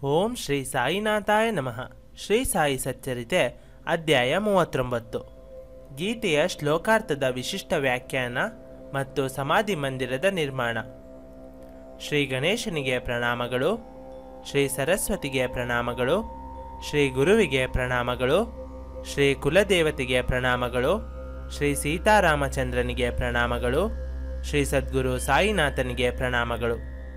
ಓಂ ಶ್ರೀ ಸಾಯಿನಾಥಾಯ ನಮಃ ಶ್ರೀ ಸಾಯಿ ಸಚ್ಚರಿತೆ ಅಧ್ಯಾಯ ಮೂವತ್ತೊಂಬತ್ತು ಗೀತೆಯ ಶ್ಲೋಕಾರ್ಥದ ವಿಶಿಷ್ಟ ವ್ಯಾಖ್ಯಾನ ಮತ್ತು ಸಮಾಧಿ ಮಂದಿರದ ನಿರ್ಮಾಣ ಶ್ರೀ ಗಣೇಶನಿಗೆ ಪ್ರಣಾಮಗಳು ಶ್ರೀ ಸರಸ್ವತಿಗೆ ಪ್ರಣಾಮಗಳು ಶ್ರೀ ಗುರುವಿಗೆ ಪ್ರಣಾಮಗಳು ಶ್ರೀ ಕುಲದೇವತೆಗೆ ಪ್ರಣಾಮಗಳು ಶ್ರೀ ಸೀತಾರಾಮಚಂದ್ರನಿಗೆ ಪ್ರಣಾಮಗಳು ಶ್ರೀ ಸದ್ಗುರು ಸಾಯಿನಾಥನಿಗೆ ಪ್ರಣಾಮಗಳು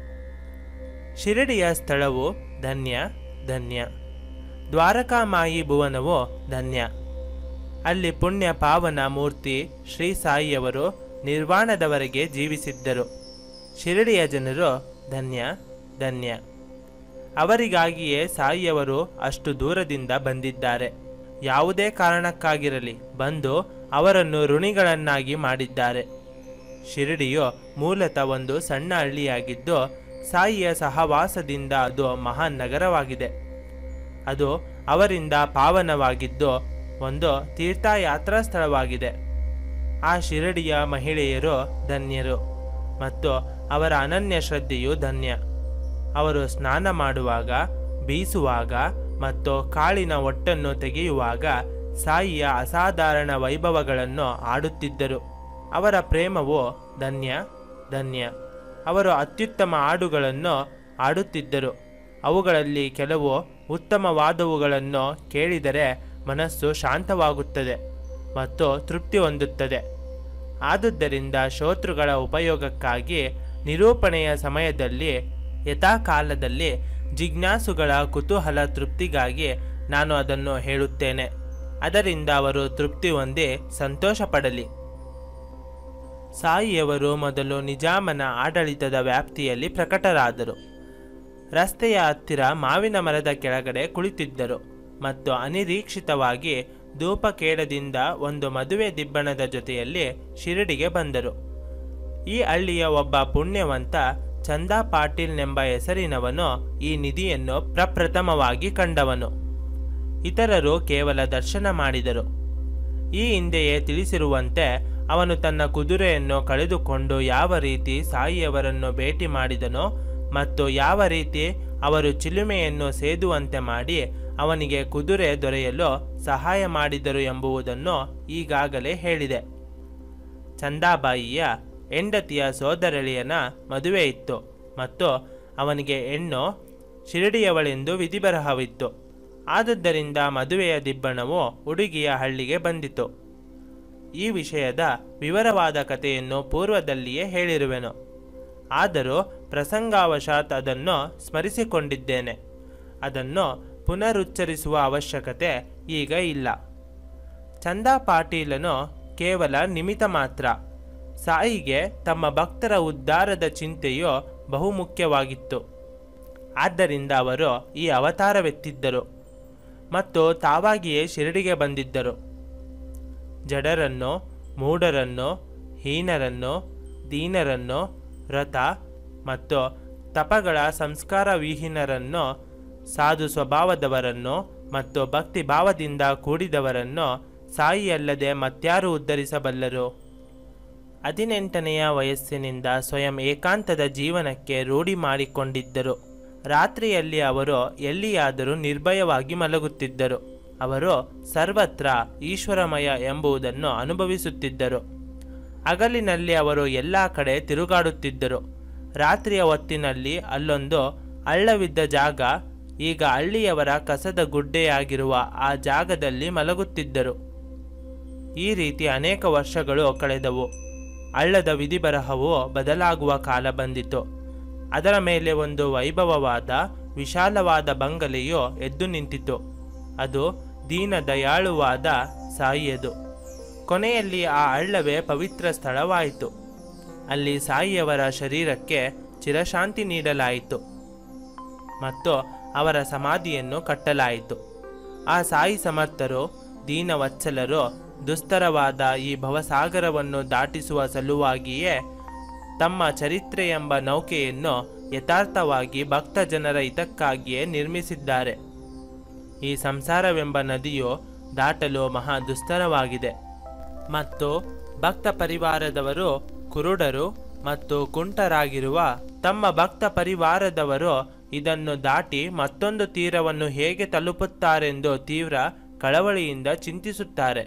ಶಿರಡಿಯ ಸ್ಥಳವು ಧನ್ಯ ಧನ್ಯ ದ್ವಾರಕಾಮಾಯಿ ಭುವನವು ಧನ್ಯ ಅಲ್ಲಿ ಪುಣ್ಯ ಪಾವನ ಮೂರ್ತಿ ಶ್ರೀ ಸಾಯಿಯವರು ನಿರ್ವಾಣದವರೆಗೆ ಜೀವಿಸಿದ್ದರು ಶಿರಡಿಯ ಜನರು ಧನ್ಯ ಧನ್ಯ ಅವರಿಗಾಗಿಯೇ ಸಾಯಿಯವರು ಅಷ್ಟು ದೂರದಿಂದ ಬಂದಿದ್ದಾರೆ ಯಾವುದೇ ಕಾರಣಕ್ಕಾಗಿರಲಿ ಬಂದು ಅವರನ್ನು ಋಣಿಗಳನ್ನಾಗಿ ಮಾಡಿದ್ದಾರೆ ಶಿರಡಿಯು ಮೂಲತಃ ಒಂದು ಸಣ್ಣ ಹಳ್ಳಿಯಾಗಿದ್ದು ಸಾಯಿಯ ಸಹವಾಸದಿಂದ ಅದು ಮಹಾನ್ ನಗರವಾಗಿದೆ ಅದು ಅವರಿಂದ ಪಾವನವಾಗಿದ್ದು ಒಂದು ತೀರ್ಥಯಾತ್ರಾ ಸ್ಥಳವಾಗಿದೆ ಆ ಶಿರಡಿಯ ಮಹಿಳೆಯರು ಧನ್ಯರು ಮತ್ತು ಅವರ ಅನನ್ಯ ಶ್ರದ್ಧೆಯು ಧನ್ಯ ಅವರು ಸ್ನಾನ ಮಾಡುವಾಗ ಬೀಸುವಾಗ ಮತ್ತು ಕಾಳಿನ ಒಟ್ಟನ್ನು ತೆಗೆಯುವಾಗ ಸಾಯಿಯ ಅಸಾಧಾರಣ ವೈಭವಗಳನ್ನು ಆಡುತ್ತಿದ್ದರು ಅವರ ಪ್ರೇಮವು ಧನ್ಯ ಧನ್ಯ ಅವರು ಅತ್ಯುತ್ತಮ ಹಾಡುಗಳನ್ನು ಆಡುತ್ತಿದ್ದರು ಅವುಗಳಲ್ಲಿ ಕೆಲವು ಉತ್ತಮವಾದವುಗಳನ್ನು ಕೇಳಿದರೆ ಮನಸ್ಸು ಶಾಂತವಾಗುತ್ತದೆ ಮತ್ತು ತೃಪ್ತಿ ಹೊಂದುತ್ತದೆ ಆದುದರಿಂದ ಶ್ರೋತೃಗಳ ಉಪಯೋಗಕ್ಕಾಗಿ ನಿರೂಪಣೆಯ ಸಮಯದಲ್ಲಿ ಯಥಾಕಾಲದಲ್ಲಿ ಜಿಜ್ಞಾಸುಗಳ ಕುತೂಹಲ ತೃಪ್ತಿಗಾಗಿ ನಾನು ಅದನ್ನು ಹೇಳುತ್ತೇನೆ ಅದರಿಂದ ಅವರು ತೃಪ್ತಿ ಹೊಂದಿ ಸಂತೋಷಪಡಲಿ ಸಾಯಿಯವರು ಮೊದಲು ನಿಜಾಮನ ಆಡಳಿತದ ವ್ಯಾಪ್ತಿಯಲ್ಲಿ ಪ್ರಕಟರಾದರು ರಸ್ತೆಯ ಹತ್ತಿರ ಮಾವಿನ ಮರದ ಕೆಳಗಡೆ ಕುಳಿತಿದ್ದರು ಮತ್ತು ಅನಿರೀಕ್ಷಿತವಾಗಿ ಧೂಪಕೇಡದಿಂದ ಒಂದು ಮದುವೆ ದಿಬ್ಬಣದ ಜೊತೆಯಲ್ಲಿ ಶಿರಡಿಗೆ ಬಂದರು ಈ ಹಳ್ಳಿಯ ಒಬ್ಬ ಪುಣ್ಯವಂತ ಚಂದಾ ಪಾಟೀಲ್ನೆಂಬ ಹೆಸರಿನವನು ಈ ನಿಧಿಯನ್ನು ಪ್ರಪ್ರಥಮವಾಗಿ ಕಂಡವನು ಇತರರು ಕೇವಲ ದರ್ಶನ ಮಾಡಿದರು ಈ ಹಿಂದೆಯೇ ತಿಳಿಸಿರುವಂತೆ ಅವನು ತನ್ನ ಕುದುರೆಯನ್ನು ಕಳೆದುಕೊಂಡು ಯಾವ ರೀತಿ ಸಾಯಿಯವರನ್ನು ಭೇಟಿ ಮಾಡಿದನೋ ಮತ್ತು ಯಾವ ರೀತಿ ಅವರು ಚಿಲುಮೆಯನ್ನು ಸೇದುವಂತೆ ಮಾಡಿ ಅವನಿಗೆ ಕುದುರೆ ದೊರೆಯಲು ಸಹಾಯ ಮಾಡಿದರು ಎಂಬುದನ್ನು ಈಗಾಗಲೇ ಹೇಳಿದೆ ಚಂದಾಬಾಯಿಯ ಹೆಂಡತಿಯ ಸೋದರಳಿಯನ ಮದುವೆ ಇತ್ತು ಮತ್ತು ಅವನಿಗೆ ಹೆಣ್ಣು ಶಿರಡಿಯವಳೆಂದು ವಿಧಿಬರಹವಿತ್ತು ಆದುದರಿಂದ ಮದುವೆಯ ದಿಬ್ಬಣವು ಹುಡುಗಿಯ ಹಳ್ಳಿಗೆ ಬಂದಿತು ಈ ವಿಷಯದ ವಿವರವಾದ ಕಥೆಯನ್ನು ಪೂರ್ವದಲ್ಲಿಯೇ ಹೇಳಿರುವೆನು ಆದರೂ ಪ್ರಸಂಗಾವಶಾತ್ ಅದನ್ನು ಸ್ಮರಿಸಿಕೊಂಡಿದ್ದೇನೆ ಅದನ್ನು ಪುನರುಚ್ಚರಿಸುವ ಅವಶ್ಯಕತೆ ಈಗ ಇಲ್ಲ ಚಂದಾ ಪಾಟೀಲನು ಕೇವಲ ನಿಮಿತ್ತ ಮಾತ್ರ ಸಾಯಿಗೆ ತಮ್ಮ ಭಕ್ತರ ಉದ್ಧಾರದ ಚಿಂತೆಯು ಬಹುಮುಖ್ಯವಾಗಿತ್ತು ಆದ್ದರಿಂದ ಅವರು ಈ ಅವತಾರವೆತ್ತಿದ್ದರು ಮತ್ತು ತಾವಾಗಿಯೇ ಶಿರಡಿಗೆ ಬಂದಿದ್ದರು ಜಡರನ್ನು ಮೂಢರನ್ನು ಹೀನರನ್ನು ದೀನರನ್ನು ವ್ರತ ಮತ್ತು ತಪಗಳ ಸಂಸ್ಕಾರವಿಹೀನರನ್ನು ಸಾಧು ಸ್ವಭಾವದವರನ್ನು ಮತ್ತು ಭಕ್ತಿ ಭಾವದಿಂದ ಕೂಡಿದವರನ್ನು ಸಾಯಿಯಲ್ಲದೆ ಮತ್ಯಾರು ಉದ್ಧರಿಸಬಲ್ಲರು ಹದಿನೆಂಟನೆಯ ವಯಸ್ಸಿನಿಂದ ಸ್ವಯಂ ಏಕಾಂತದ ಜೀವನಕ್ಕೆ ರೂಢಿ ಮಾಡಿಕೊಂಡಿದ್ದರು ರಾತ್ರಿಯಲ್ಲಿ ಅವರು ಎಲ್ಲಿಯಾದರೂ ನಿರ್ಭಯವಾಗಿ ಮಲಗುತ್ತಿದ್ದರು ಅವರು ಸರ್ವತ್ರ ಈಶ್ವರಮಯ ಎಂಬುದನ್ನು ಅನುಭವಿಸುತ್ತಿದ್ದರು ಹಗಲಿನಲ್ಲಿ ಅವರು ಎಲ್ಲ ಕಡೆ ತಿರುಗಾಡುತ್ತಿದ್ದರು ರಾತ್ರಿಯ ಹೊತ್ತಿನಲ್ಲಿ ಅಲ್ಲೊಂದು ಹಳ್ಳವಿದ್ದ ಜಾಗ ಈಗ ಹಳ್ಳಿಯವರ ಕಸದ ಗುಡ್ಡೆಯಾಗಿರುವ ಆ ಜಾಗದಲ್ಲಿ ಮಲಗುತ್ತಿದ್ದರು ಈ ರೀತಿ ಅನೇಕ ವರ್ಷಗಳು ಕಳೆದವು ಹಳ್ಳದ ವಿಧಿಬರಹವು ಬದಲಾಗುವ ಕಾಲ ಬಂದಿತು ಅದರ ಮೇಲೆ ಒಂದು ವೈಭವವಾದ ವಿಶಾಲವಾದ ಬಂಗಲೆಯು ಎದ್ದು ನಿಂತಿತು ಅದು ದೀನ ದಯಾಳುವಾದ ಸಾಯಿಯದು ಕೊನೆಯಲ್ಲಿ ಆ ಹಳ್ಳವೇ ಪವಿತ್ರ ಸ್ಥಳವಾಯಿತು ಅಲ್ಲಿ ಸಾಯಿಯವರ ಶರೀರಕ್ಕೆ ಚಿರಶಾಂತಿ ನೀಡಲಾಯಿತು ಮತ್ತು ಅವರ ಸಮಾಧಿಯನ್ನು ಕಟ್ಟಲಾಯಿತು ಆ ಸಾಯಿ ಸಮರ್ಥರು ದೀನವತ್ಸಲರು ದುಸ್ತರವಾದ ಈ ಭವಸಾಗರವನ್ನು ದಾಟಿಸುವ ಸಲುವಾಗಿಯೇ ತಮ್ಮ ಚರಿತ್ರೆ ಎಂಬ ನೌಕೆಯನ್ನು ಯಥಾರ್ಥವಾಗಿ ಭಕ್ತ ಜನರ ಹಿತಕ್ಕಾಗಿಯೇ ನಿರ್ಮಿಸಿದ್ದಾರೆ ಈ ಸಂಸಾರವೆಂಬ ನದಿಯು ದಾಟಲು ಮಹಾ ದುಸ್ತರವಾಗಿದೆ ಮತ್ತು ಭಕ್ತ ಪರಿವಾರದವರು ಕುರುಡರು ಮತ್ತು ಕುಂಟರಾಗಿರುವ ತಮ್ಮ ಭಕ್ತ ಪರಿವಾರದವರು ಇದನ್ನು ದಾಟಿ ಮತ್ತೊಂದು ತೀರವನ್ನು ಹೇಗೆ ತಲುಪುತ್ತಾರೆಂದು ತೀವ್ರ ಕಳವಳಿಯಿಂದ ಚಿಂತಿಸುತ್ತಾರೆ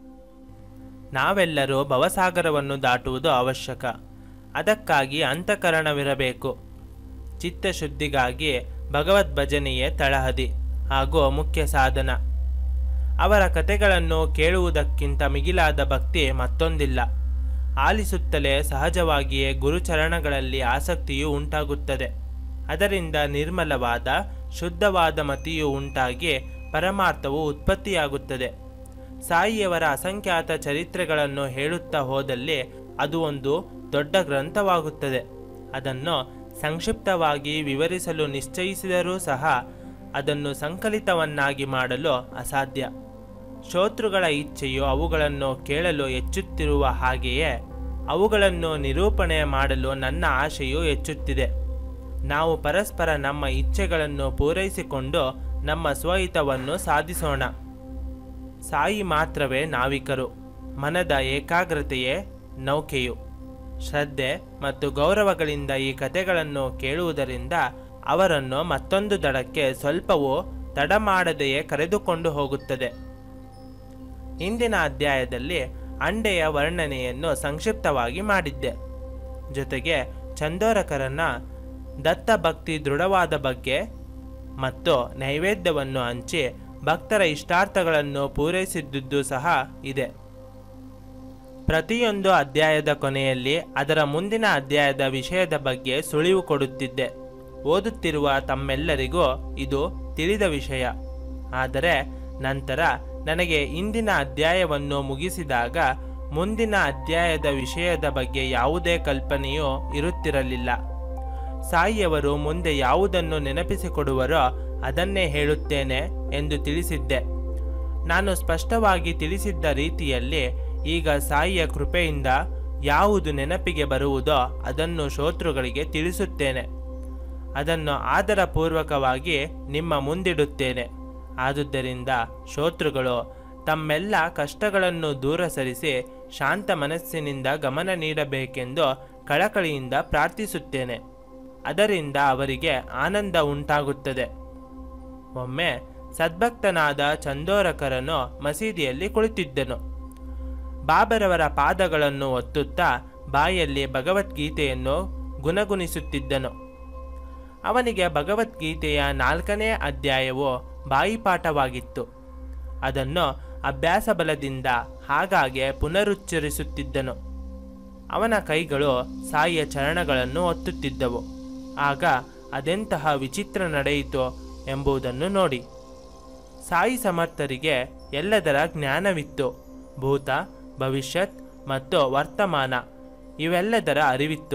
ನಾವೆಲ್ಲರೂ ಭವಸಾಗರವನ್ನು ದಾಟುವುದು ಅವಶ್ಯಕ ಅದಕ್ಕಾಗಿ ಅಂತಃಕರಣವಿರಬೇಕು ಚಿತ್ತಶುದ್ಧಿಗಾಗಿ ಭಗವದ್ ಭಜನೆಯೇ ತಳಹದಿ ಹಾಗೂ ಮುಖ್ಯ ಸಾಧನ ಅವರ ಕಥೆಗಳನ್ನು ಕೇಳುವುದಕ್ಕಿಂತ ಮಿಗಿಲಾದ ಭಕ್ತಿ ಮತ್ತೊಂದಿಲ್ಲ ಆಲಿಸುತ್ತಲೇ ಸಹಜವಾಗಿಯೇ ಗುರುಚರಣಗಳಲ್ಲಿ ಆಸಕ್ತಿಯು ಉಂಟಾಗುತ್ತದೆ ಅದರಿಂದ ನಿರ್ಮಲವಾದ ಶುದ್ಧವಾದ ಮತಿಯು ಉಂಟಾಗಿ ಪರಮಾರ್ಥವು ಉತ್ಪತ್ತಿಯಾಗುತ್ತದೆ ಸಾಯಿಯವರ ಅಸಂಖ್ಯಾತ ಚರಿತ್ರೆಗಳನ್ನು ಹೇಳುತ್ತಾ ಹೋದಲ್ಲಿ ಅದು ಒಂದು ದೊಡ್ಡ ಗ್ರಂಥವಾಗುತ್ತದೆ ಅದನ್ನು ಸಂಕ್ಷಿಪ್ತವಾಗಿ ವಿವರಿಸಲು ನಿಶ್ಚಯಿಸಿದರೂ ಸಹ ಅದನ್ನು ಸಂಕಲಿತವನ್ನಾಗಿ ಮಾಡಲು ಅಸಾಧ್ಯ ಶ್ರೋತೃಗಳ ಇಚ್ಛೆಯು ಅವುಗಳನ್ನು ಕೇಳಲು ಹೆಚ್ಚುತ್ತಿರುವ ಹಾಗೆಯೇ ಅವುಗಳನ್ನು ನಿರೂಪಣೆ ಮಾಡಲು ನನ್ನ ಆಶೆಯು ಹೆಚ್ಚುತ್ತಿದೆ ನಾವು ಪರಸ್ಪರ ನಮ್ಮ ಇಚ್ಛೆಗಳನ್ನು ಪೂರೈಸಿಕೊಂಡು ನಮ್ಮ ಸ್ವಹಿತವನ್ನು ಸಾಧಿಸೋಣ ಸಾಯಿ ಮಾತ್ರವೇ ನಾವಿಕರು ಮನದ ಏಕಾಗ್ರತೆಯೇ ನೌಕೆಯು ಶ್ರದ್ಧೆ ಮತ್ತು ಗೌರವಗಳಿಂದ ಈ ಕಥೆಗಳನ್ನು ಕೇಳುವುದರಿಂದ ಅವರನ್ನು ಮತ್ತೊಂದು ದಡಕ್ಕೆ ಸ್ವಲ್ಪವೂ ತಡ ಮಾಡದೆಯೇ ಕರೆದುಕೊಂಡು ಹೋಗುತ್ತದೆ ಇಂದಿನ ಅಧ್ಯಾಯದಲ್ಲಿ ಅಂಡೆಯ ವರ್ಣನೆಯನ್ನು ಸಂಕ್ಷಿಪ್ತವಾಗಿ ಮಾಡಿದ್ದೆ ಜೊತೆಗೆ ಚಂದೋರಕರನ್ನ ದತ್ತ ಭಕ್ತಿ ದೃಢವಾದ ಬಗ್ಗೆ ಮತ್ತು ನೈವೇದ್ಯವನ್ನು ಹಂಚಿ ಭಕ್ತರ ಇಷ್ಟಾರ್ಥಗಳನ್ನು ಪೂರೈಸಿದ್ದುದು ಸಹ ಇದೆ ಪ್ರತಿಯೊಂದು ಅಧ್ಯಾಯದ ಕೊನೆಯಲ್ಲಿ ಅದರ ಮುಂದಿನ ಅಧ್ಯಾಯದ ವಿಷಯದ ಬಗ್ಗೆ ಸುಳಿವು ಕೊಡುತ್ತಿದ್ದೆ ಓದುತ್ತಿರುವ ತಮ್ಮೆಲ್ಲರಿಗೂ ಇದು ತಿಳಿದ ವಿಷಯ ಆದರೆ ನಂತರ ನನಗೆ ಇಂದಿನ ಅಧ್ಯಾಯವನ್ನು ಮುಗಿಸಿದಾಗ ಮುಂದಿನ ಅಧ್ಯಾಯದ ವಿಷಯದ ಬಗ್ಗೆ ಯಾವುದೇ ಕಲ್ಪನೆಯೂ ಇರುತ್ತಿರಲಿಲ್ಲ ಸಾಯಿಯವರು ಮುಂದೆ ಯಾವುದನ್ನು ನೆನಪಿಸಿಕೊಡುವರೋ ಅದನ್ನೇ ಹೇಳುತ್ತೇನೆ ಎಂದು ತಿಳಿಸಿದ್ದೆ ನಾನು ಸ್ಪಷ್ಟವಾಗಿ ತಿಳಿಸಿದ್ದ ರೀತಿಯಲ್ಲಿ ಈಗ ಸಾಯಿಯ ಕೃಪೆಯಿಂದ ಯಾವುದು ನೆನಪಿಗೆ ಬರುವುದೋ ಅದನ್ನು ಶ್ರೋತೃಗಳಿಗೆ ತಿಳಿಸುತ್ತೇನೆ ಅದನ್ನು ಆದರಪೂರ್ವಕವಾಗಿ ನಿಮ್ಮ ಮುಂದಿಡುತ್ತೇನೆ ಆದುದರಿಂದ ಶ್ರೋತೃಗಳು ತಮ್ಮೆಲ್ಲ ಕಷ್ಟಗಳನ್ನು ದೂರ ಸರಿಸಿ ಶಾಂತ ಮನಸ್ಸಿನಿಂದ ಗಮನ ನೀಡಬೇಕೆಂದು ಕಳಕಳಿಯಿಂದ ಪ್ರಾರ್ಥಿಸುತ್ತೇನೆ ಅದರಿಂದ ಅವರಿಗೆ ಆನಂದ ಉಂಟಾಗುತ್ತದೆ ಒಮ್ಮೆ ಸದ್ಭಕ್ತನಾದ ಚಂದೋರಕರನು ಮಸೀದಿಯಲ್ಲಿ ಕುಳಿತಿದ್ದನು ಬಾಬರವರ ಪಾದಗಳನ್ನು ಒತ್ತುತ್ತಾ ಬಾಯಲ್ಲಿ ಭಗವದ್ಗೀತೆಯನ್ನು ಗುಣಗುಣಿಸುತ್ತಿದ್ದನು ಅವನಿಗೆ ಭಗವದ್ಗೀತೆಯ ನಾಲ್ಕನೇ ಅಧ್ಯಾಯವು ಬಾಯಿಪಾಠವಾಗಿತ್ತು ಅದನ್ನು ಅಭ್ಯಾಸ ಬಲದಿಂದ ಆಗಾಗ್ಗೆ ಪುನರುಚ್ಚರಿಸುತ್ತಿದ್ದನು ಅವನ ಕೈಗಳು ಸಾಯಿಯ ಚರಣಗಳನ್ನು ಒತ್ತುತ್ತಿದ್ದವು ಆಗ ಅದೆಂತಹ ವಿಚಿತ್ರ ನಡೆಯಿತು ಎಂಬುದನ್ನು ನೋಡಿ ಸಾಯಿ ಸಮರ್ಥರಿಗೆ ಎಲ್ಲದರ ಜ್ಞಾನವಿತ್ತು ಭೂತ ಭವಿಷ್ಯತ್ ಮತ್ತು ವರ್ತಮಾನ ಇವೆಲ್ಲದರ ಅರಿವಿತ್ತು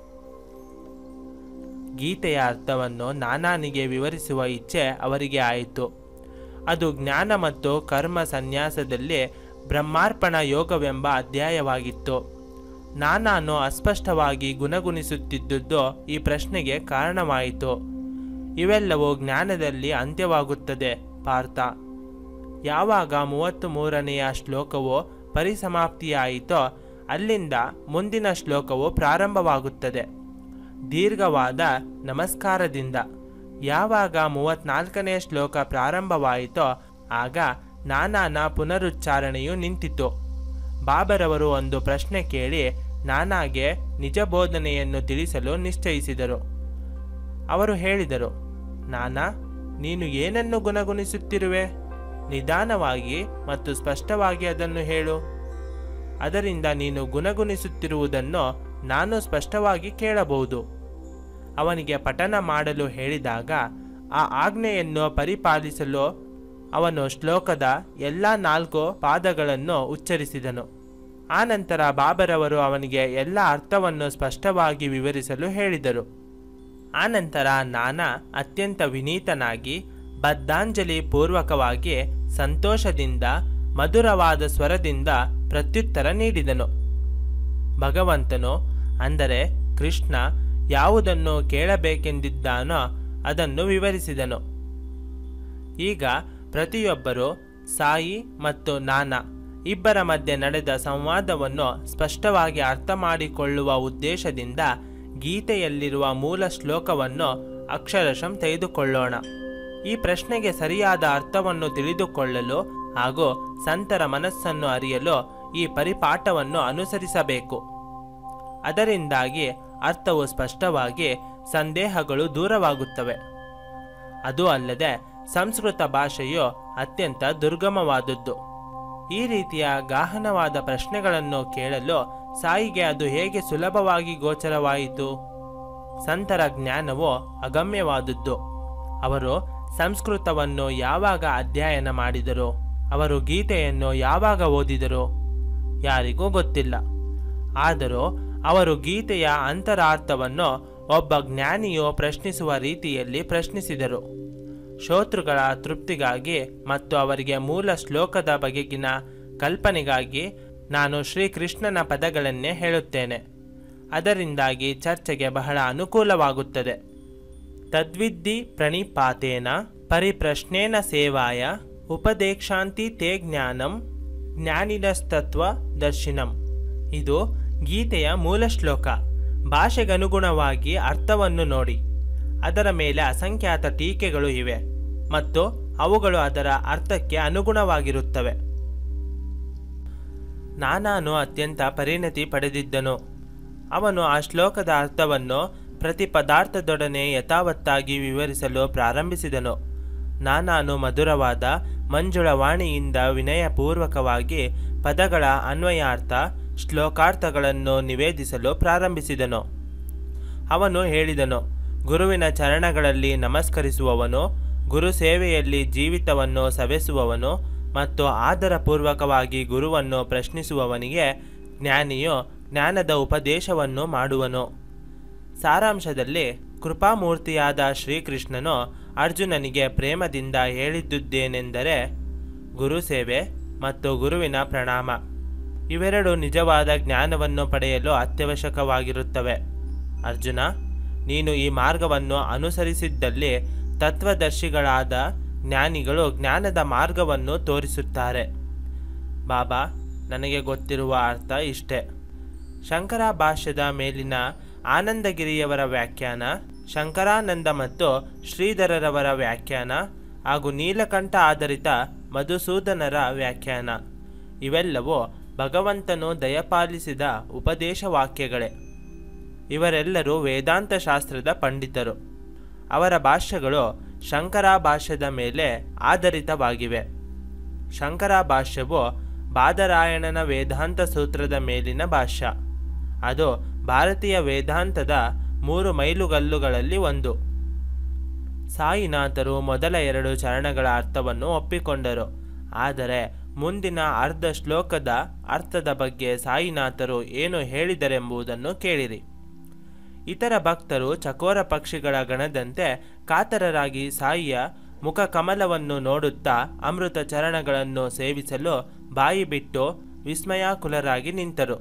ಗೀತೆಯ ಅರ್ಥವನ್ನು ನಾನಾನಿಗೆ ವಿವರಿಸುವ ಇಚ್ಛೆ ಅವರಿಗೆ ಆಯಿತು ಅದು ಜ್ಞಾನ ಮತ್ತು ಕರ್ಮ ಸನ್ಯಾಸದಲ್ಲಿ ಬ್ರಹ್ಮಾರ್ಪಣ ಯೋಗವೆಂಬ ಅಧ್ಯಾಯವಾಗಿತ್ತು ನಾನಾನು ಅಸ್ಪಷ್ಟವಾಗಿ ಗುಣಗುಣಿಸುತ್ತಿದ್ದುದು ಈ ಪ್ರಶ್ನೆಗೆ ಕಾರಣವಾಯಿತು ಇವೆಲ್ಲವೂ ಜ್ಞಾನದಲ್ಲಿ ಅಂತ್ಯವಾಗುತ್ತದೆ ಪಾರ್ಥ ಯಾವಾಗ ಮೂವತ್ತು ಮೂರನೆಯ ಶ್ಲೋಕವು ಪರಿಸಮಾಪ್ತಿಯಾಯಿತೋ ಅಲ್ಲಿಂದ ಮುಂದಿನ ಶ್ಲೋಕವು ಪ್ರಾರಂಭವಾಗುತ್ತದೆ ದೀರ್ಘವಾದ ನಮಸ್ಕಾರದಿಂದ ಯಾವಾಗ ಮೂವತ್ನಾಲ್ಕನೇ ಶ್ಲೋಕ ಪ್ರಾರಂಭವಾಯಿತೋ ಆಗ ನಾನಾನ ಪುನರುಚ್ಚಾರಣೆಯು ನಿಂತಿತು ಬಾಬರವರು ಒಂದು ಪ್ರಶ್ನೆ ಕೇಳಿ ನಾನಾಗೆ ನಿಜ ಬೋಧನೆಯನ್ನು ತಿಳಿಸಲು ನಿಶ್ಚಯಿಸಿದರು ಅವರು ಹೇಳಿದರು ನಾನಾ ನೀನು ಏನನ್ನು ಗುಣಗುಣಿಸುತ್ತಿರುವೆ ನಿಧಾನವಾಗಿ ಮತ್ತು ಸ್ಪಷ್ಟವಾಗಿ ಅದನ್ನು ಹೇಳು ಅದರಿಂದ ನೀನು ಗುಣಗುಣಿಸುತ್ತಿರುವುದನ್ನು ನಾನು ಸ್ಪಷ್ಟವಾಗಿ ಕೇಳಬಹುದು ಅವನಿಗೆ ಪಠನ ಮಾಡಲು ಹೇಳಿದಾಗ ಆ ಆಜ್ಞೆಯನ್ನು ಪರಿಪಾಲಿಸಲು ಅವನು ಶ್ಲೋಕದ ಎಲ್ಲ ನಾಲ್ಕು ಪಾದಗಳನ್ನು ಉಚ್ಚರಿಸಿದನು ಆನಂತರ ಬಾಬರವರು ಅವನಿಗೆ ಎಲ್ಲ ಅರ್ಥವನ್ನು ಸ್ಪಷ್ಟವಾಗಿ ವಿವರಿಸಲು ಹೇಳಿದರು ಆನಂತರ ನಾನಾ ಅತ್ಯಂತ ವಿನೀತನಾಗಿ ಬದ್ಧಾಂಜಲಿ ಪೂರ್ವಕವಾಗಿ ಸಂತೋಷದಿಂದ ಮಧುರವಾದ ಸ್ವರದಿಂದ ಪ್ರತ್ಯುತ್ತರ ನೀಡಿದನು ಭಗವಂತನು ಅಂದರೆ ಕೃಷ್ಣ ಯಾವುದನ್ನು ಕೇಳಬೇಕೆಂದಿದ್ದಾನೋ ಅದನ್ನು ವಿವರಿಸಿದನು ಈಗ ಪ್ರತಿಯೊಬ್ಬರು ಸಾಯಿ ಮತ್ತು ನಾನಾ ಇಬ್ಬರ ಮಧ್ಯೆ ನಡೆದ ಸಂವಾದವನ್ನು ಸ್ಪಷ್ಟವಾಗಿ ಅರ್ಥ ಮಾಡಿಕೊಳ್ಳುವ ಉದ್ದೇಶದಿಂದ ಗೀತೆಯಲ್ಲಿರುವ ಮೂಲ ಶ್ಲೋಕವನ್ನು ಅಕ್ಷರಶಃ ತೆಗೆದುಕೊಳ್ಳೋಣ ಈ ಪ್ರಶ್ನೆಗೆ ಸರಿಯಾದ ಅರ್ಥವನ್ನು ತಿಳಿದುಕೊಳ್ಳಲು ಹಾಗೂ ಸಂತರ ಮನಸ್ಸನ್ನು ಅರಿಯಲು ಈ ಪರಿಪಾಠವನ್ನು ಅನುಸರಿಸಬೇಕು ಅದರಿಂದಾಗಿ ಅರ್ಥವು ಸ್ಪಷ್ಟವಾಗಿ ಸಂದೇಹಗಳು ದೂರವಾಗುತ್ತವೆ ಅದು ಅಲ್ಲದೆ ಸಂಸ್ಕೃತ ಭಾಷೆಯು ಅತ್ಯಂತ ದುರ್ಗಮವಾದದ್ದು ಈ ರೀತಿಯ ಗಾಹನವಾದ ಪ್ರಶ್ನೆಗಳನ್ನು ಕೇಳಲು ಸಾಯಿಗೆ ಅದು ಹೇಗೆ ಸುಲಭವಾಗಿ ಗೋಚರವಾಯಿತು ಸಂತರ ಜ್ಞಾನವು ಅಗಮ್ಯವಾದದ್ದು ಅವರು ಸಂಸ್ಕೃತವನ್ನು ಯಾವಾಗ ಅಧ್ಯಯನ ಮಾಡಿದರು ಅವರು ಗೀತೆಯನ್ನು ಯಾವಾಗ ಓದಿದರು ಯಾರಿಗೂ ಗೊತ್ತಿಲ್ಲ ಆದರೂ ಅವರು ಗೀತೆಯ ಅಂತರಾರ್ಥವನ್ನು ಒಬ್ಬ ಜ್ಞಾನಿಯು ಪ್ರಶ್ನಿಸುವ ರೀತಿಯಲ್ಲಿ ಪ್ರಶ್ನಿಸಿದರು ಶ್ರೋತೃಗಳ ತೃಪ್ತಿಗಾಗಿ ಮತ್ತು ಅವರಿಗೆ ಮೂಲ ಶ್ಲೋಕದ ಬಗೆಗಿನ ಕಲ್ಪನೆಗಾಗಿ ನಾನು ಶ್ರೀಕೃಷ್ಣನ ಪದಗಳನ್ನೇ ಹೇಳುತ್ತೇನೆ ಅದರಿಂದಾಗಿ ಚರ್ಚೆಗೆ ಬಹಳ ಅನುಕೂಲವಾಗುತ್ತದೆ ತದ್ವಿದ್ಧಿ ಪ್ರಣಿಪಾತೇನ ಪರಿಪ್ರಶ್ನೇನ ಸೇವಾಯ ಉಪದೇಕ್ಷಾಂತಿ ತೇ ಜ್ಞಾನಂ ಜ್ಞಾನಿನಸ್ತತ್ವ ದರ್ಶಿನಂ ಇದು ಗೀತೆಯ ಮೂಲ ಶ್ಲೋಕ ಭಾಷೆಗನುಗುಣವಾಗಿ ಅರ್ಥವನ್ನು ನೋಡಿ ಅದರ ಮೇಲೆ ಅಸಂಖ್ಯಾತ ಟೀಕೆಗಳು ಇವೆ ಮತ್ತು ಅವುಗಳು ಅದರ ಅರ್ಥಕ್ಕೆ ಅನುಗುಣವಾಗಿರುತ್ತವೆ ನಾನಾನು ಅತ್ಯಂತ ಪರಿಣತಿ ಪಡೆದಿದ್ದನು ಅವನು ಆ ಶ್ಲೋಕದ ಅರ್ಥವನ್ನು ಪ್ರತಿ ಪದಾರ್ಥದೊಡನೆ ಯಥಾವತ್ತಾಗಿ ವಿವರಿಸಲು ಪ್ರಾರಂಭಿಸಿದನು ನಾನಾನು ಮಧುರವಾದ ಮಂಜುಳ ವಾಣಿಯಿಂದ ವಿನಯಪೂರ್ವಕವಾಗಿ ಪದಗಳ ಅನ್ವಯಾರ್ಥ ಶ್ಲೋಕಾರ್ಥಗಳನ್ನು ನಿವೇದಿಸಲು ಪ್ರಾರಂಭಿಸಿದನು ಅವನು ಹೇಳಿದನು ಗುರುವಿನ ಚರಣಗಳಲ್ಲಿ ನಮಸ್ಕರಿಸುವವನು ಗುರು ಸೇವೆಯಲ್ಲಿ ಜೀವಿತವನ್ನು ಸವೆಸುವವನು ಮತ್ತು ಆದರಪೂರ್ವಕವಾಗಿ ಗುರುವನ್ನು ಪ್ರಶ್ನಿಸುವವನಿಗೆ ಜ್ಞಾನಿಯು ಜ್ಞಾನದ ಉಪದೇಶವನ್ನು ಮಾಡುವನು ಸಾರಾಂಶದಲ್ಲಿ ಕೃಪಾಮೂರ್ತಿಯಾದ ಶ್ರೀಕೃಷ್ಣನು ಅರ್ಜುನನಿಗೆ ಪ್ರೇಮದಿಂದ ಹೇಳಿದ್ದುದೇನೆಂದರೆ ಗುರು ಸೇವೆ ಮತ್ತು ಗುರುವಿನ ಪ್ರಣಾಮ ಇವೆರಡು ನಿಜವಾದ ಜ್ಞಾನವನ್ನು ಪಡೆಯಲು ಅತ್ಯವಶ್ಯಕವಾಗಿರುತ್ತವೆ ಅರ್ಜುನ ನೀನು ಈ ಮಾರ್ಗವನ್ನು ಅನುಸರಿಸಿದ್ದಲ್ಲಿ ತತ್ವದರ್ಶಿಗಳಾದ ಜ್ಞಾನಿಗಳು ಜ್ಞಾನದ ಮಾರ್ಗವನ್ನು ತೋರಿಸುತ್ತಾರೆ ಬಾಬಾ ನನಗೆ ಗೊತ್ತಿರುವ ಅರ್ಥ ಇಷ್ಟೇ ಶಂಕರ ಭಾಷ್ಯದ ಮೇಲಿನ ಆನಂದಗಿರಿಯವರ ವ್ಯಾಖ್ಯಾನ ಶಂಕರಾನಂದ ಮತ್ತು ಶ್ರೀಧರರವರ ವ್ಯಾಖ್ಯಾನ ಹಾಗೂ ನೀಲಕಂಠ ಆಧಾರಿತ ಮಧುಸೂದನರ ವ್ಯಾಖ್ಯಾನ ಇವೆಲ್ಲವೂ ಭಗವಂತನು ದಯಪಾಲಿಸಿದ ಉಪದೇಶ ವಾಕ್ಯಗಳೇ ಇವರೆಲ್ಲರೂ ವೇದಾಂತ ಶಾಸ್ತ್ರದ ಪಂಡಿತರು ಅವರ ಭಾಷ್ಯಗಳು ಶಂಕರ ಭಾಷ್ಯದ ಮೇಲೆ ಆಧಾರಿತವಾಗಿವೆ ಶಂಕರ ಭಾಷ್ಯವು ಬಾದರಾಯಣನ ವೇದಾಂತ ಸೂತ್ರದ ಮೇಲಿನ ಭಾಷ್ಯ ಅದು ಭಾರತೀಯ ವೇದಾಂತದ ಮೂರು ಮೈಲುಗಲ್ಲುಗಳಲ್ಲಿ ಒಂದು ಸಾಯಿನಾಥರು ಮೊದಲ ಎರಡು ಚರಣಗಳ ಅರ್ಥವನ್ನು ಒಪ್ಪಿಕೊಂಡರು ಆದರೆ ಮುಂದಿನ ಅರ್ಧ ಶ್ಲೋಕದ ಅರ್ಥದ ಬಗ್ಗೆ ಸಾಯಿನಾಥರು ಏನು ಹೇಳಿದರೆಂಬುದನ್ನು ಕೇಳಿರಿ ಇತರ ಭಕ್ತರು ಚಕೋರ ಪಕ್ಷಿಗಳ ಗಣದಂತೆ ಕಾತರರಾಗಿ ಸಾಯಿಯ ಮುಖ ಕಮಲವನ್ನು ನೋಡುತ್ತಾ ಅಮೃತ ಚರಣಗಳನ್ನು ಸೇವಿಸಲು ಬಾಯಿ ಬಿಟ್ಟು ವಿಸ್ಮಯಾಕುಲರಾಗಿ ನಿಂತರು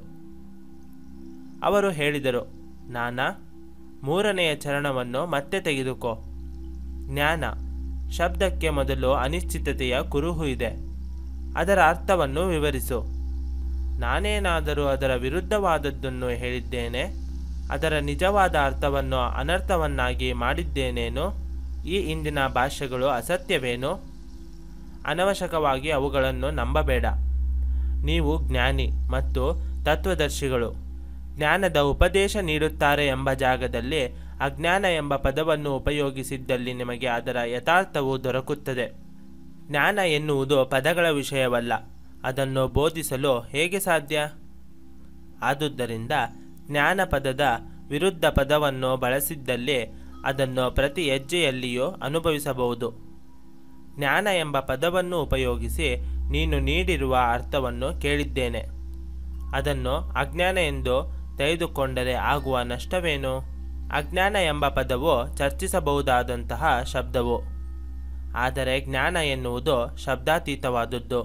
ಅವರು ಹೇಳಿದರು ನಾನಾ ಮೂರನೆಯ ಚರಣವನ್ನು ಮತ್ತೆ ತೆಗೆದುಕೋ ಜ್ಞಾನ ಶಬ್ದಕ್ಕೆ ಮೊದಲು ಅನಿಶ್ಚಿತತೆಯ ಕುರುಹು ಇದೆ ಅದರ ಅರ್ಥವನ್ನು ವಿವರಿಸು ನಾನೇನಾದರೂ ಅದರ ವಿರುದ್ಧವಾದದ್ದನ್ನು ಹೇಳಿದ್ದೇನೆ ಅದರ ನಿಜವಾದ ಅರ್ಥವನ್ನು ಅನರ್ಥವನ್ನಾಗಿ ಮಾಡಿದ್ದೇನೇನು ಈ ಇಂದಿನ ಭಾಷೆಗಳು ಅಸತ್ಯವೇನು ಅನವಶ್ಯಕವಾಗಿ ಅವುಗಳನ್ನು ನಂಬಬೇಡ ನೀವು ಜ್ಞಾನಿ ಮತ್ತು ತತ್ವದರ್ಶಿಗಳು ಜ್ಞಾನದ ಉಪದೇಶ ನೀಡುತ್ತಾರೆ ಎಂಬ ಜಾಗದಲ್ಲಿ ಅಜ್ಞಾನ ಎಂಬ ಪದವನ್ನು ಉಪಯೋಗಿಸಿದ್ದಲ್ಲಿ ನಿಮಗೆ ಅದರ ಯಥಾರ್ಥವು ದೊರಕುತ್ತದೆ ಜ್ಞಾನ ಎನ್ನುವುದು ಪದಗಳ ವಿಷಯವಲ್ಲ ಅದನ್ನು ಬೋಧಿಸಲು ಹೇಗೆ ಸಾಧ್ಯ ಆದುದರಿಂದ ಜ್ಞಾನ ಪದದ ವಿರುದ್ಧ ಪದವನ್ನು ಬಳಸಿದ್ದಲ್ಲಿ ಅದನ್ನು ಪ್ರತಿ ಹೆಜ್ಜೆಯಲ್ಲಿಯೂ ಅನುಭವಿಸಬಹುದು ಜ್ಞಾನ ಎಂಬ ಪದವನ್ನು ಉಪಯೋಗಿಸಿ ನೀನು ನೀಡಿರುವ ಅರ್ಥವನ್ನು ಕೇಳಿದ್ದೇನೆ ಅದನ್ನು ಅಜ್ಞಾನ ಎಂದು ತೆಗೆದುಕೊಂಡರೆ ಆಗುವ ನಷ್ಟವೇನು ಅಜ್ಞಾನ ಎಂಬ ಪದವು ಚರ್ಚಿಸಬಹುದಾದಂತಹ ಶಬ್ದವು ಆದರೆ ಜ್ಞಾನ ಎನ್ನುವುದು ಶಬ್ದಾತೀತವಾದದ್ದು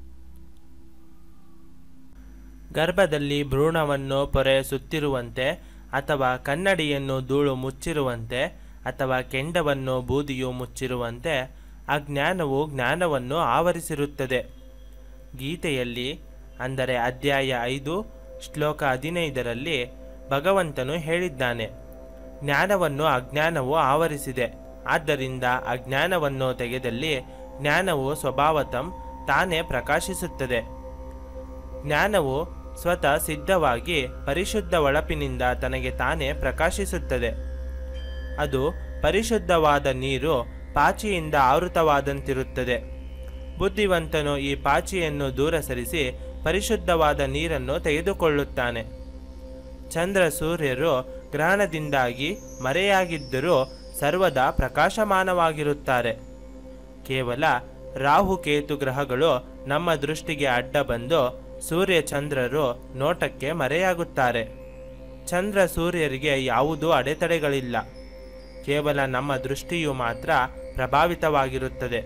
ಗರ್ಭದಲ್ಲಿ ಭ್ರೂಣವನ್ನು ಪೊರೆ ಸುತ್ತಿರುವಂತೆ ಅಥವಾ ಕನ್ನಡಿಯನ್ನು ಧೂಳು ಮುಚ್ಚಿರುವಂತೆ ಅಥವಾ ಕೆಂಡವನ್ನು ಬೂದಿಯು ಮುಚ್ಚಿರುವಂತೆ ಅಜ್ಞಾನವು ಜ್ಞಾನವನ್ನು ಆವರಿಸಿರುತ್ತದೆ ಗೀತೆಯಲ್ಲಿ ಅಂದರೆ ಅಧ್ಯಾಯ ಐದು ಶ್ಲೋಕ ಹದಿನೈದರಲ್ಲಿ ಭಗವಂತನು ಹೇಳಿದ್ದಾನೆ ಜ್ಞಾನವನ್ನು ಅಜ್ಞಾನವು ಆವರಿಸಿದೆ ಆದ್ದರಿಂದ ಅಜ್ಞಾನವನ್ನು ತೆಗೆದಲ್ಲಿ ಜ್ಞಾನವು ಸ್ವಭಾವತಂ ತಾನೇ ಪ್ರಕಾಶಿಸುತ್ತದೆ ಜ್ಞಾನವು ಸ್ವತಃ ಸಿದ್ಧವಾಗಿ ಪರಿಶುದ್ಧ ಒಳಪಿನಿಂದ ತನಗೆ ತಾನೇ ಪ್ರಕಾಶಿಸುತ್ತದೆ ಅದು ಪರಿಶುದ್ಧವಾದ ನೀರು ಪಾಚಿಯಿಂದ ಆವೃತವಾದಂತಿರುತ್ತದೆ ಬುದ್ಧಿವಂತನು ಈ ಪಾಚಿಯನ್ನು ದೂರ ಸರಿಸಿ ಪರಿಶುದ್ಧವಾದ ನೀರನ್ನು ತೆಗೆದುಕೊಳ್ಳುತ್ತಾನೆ ಚಂದ್ರ ಸೂರ್ಯರು ಗ್ರಹಣದಿಂದಾಗಿ ಮರೆಯಾಗಿದ್ದರೂ ಸರ್ವದಾ ಪ್ರಕಾಶಮಾನವಾಗಿರುತ್ತಾರೆ ಕೇವಲ ರಾಹುಕೇತು ಗ್ರಹಗಳು ನಮ್ಮ ದೃಷ್ಟಿಗೆ ಅಡ್ಡ ಬಂದು ಸೂರ್ಯ ಚಂದ್ರರು ನೋಟಕ್ಕೆ ಮರೆಯಾಗುತ್ತಾರೆ ಚಂದ್ರ ಸೂರ್ಯರಿಗೆ ಯಾವುದೂ ಅಡೆತಡೆಗಳಿಲ್ಲ ಕೇವಲ ನಮ್ಮ ದೃಷ್ಟಿಯು ಮಾತ್ರ ಪ್ರಭಾವಿತವಾಗಿರುತ್ತದೆ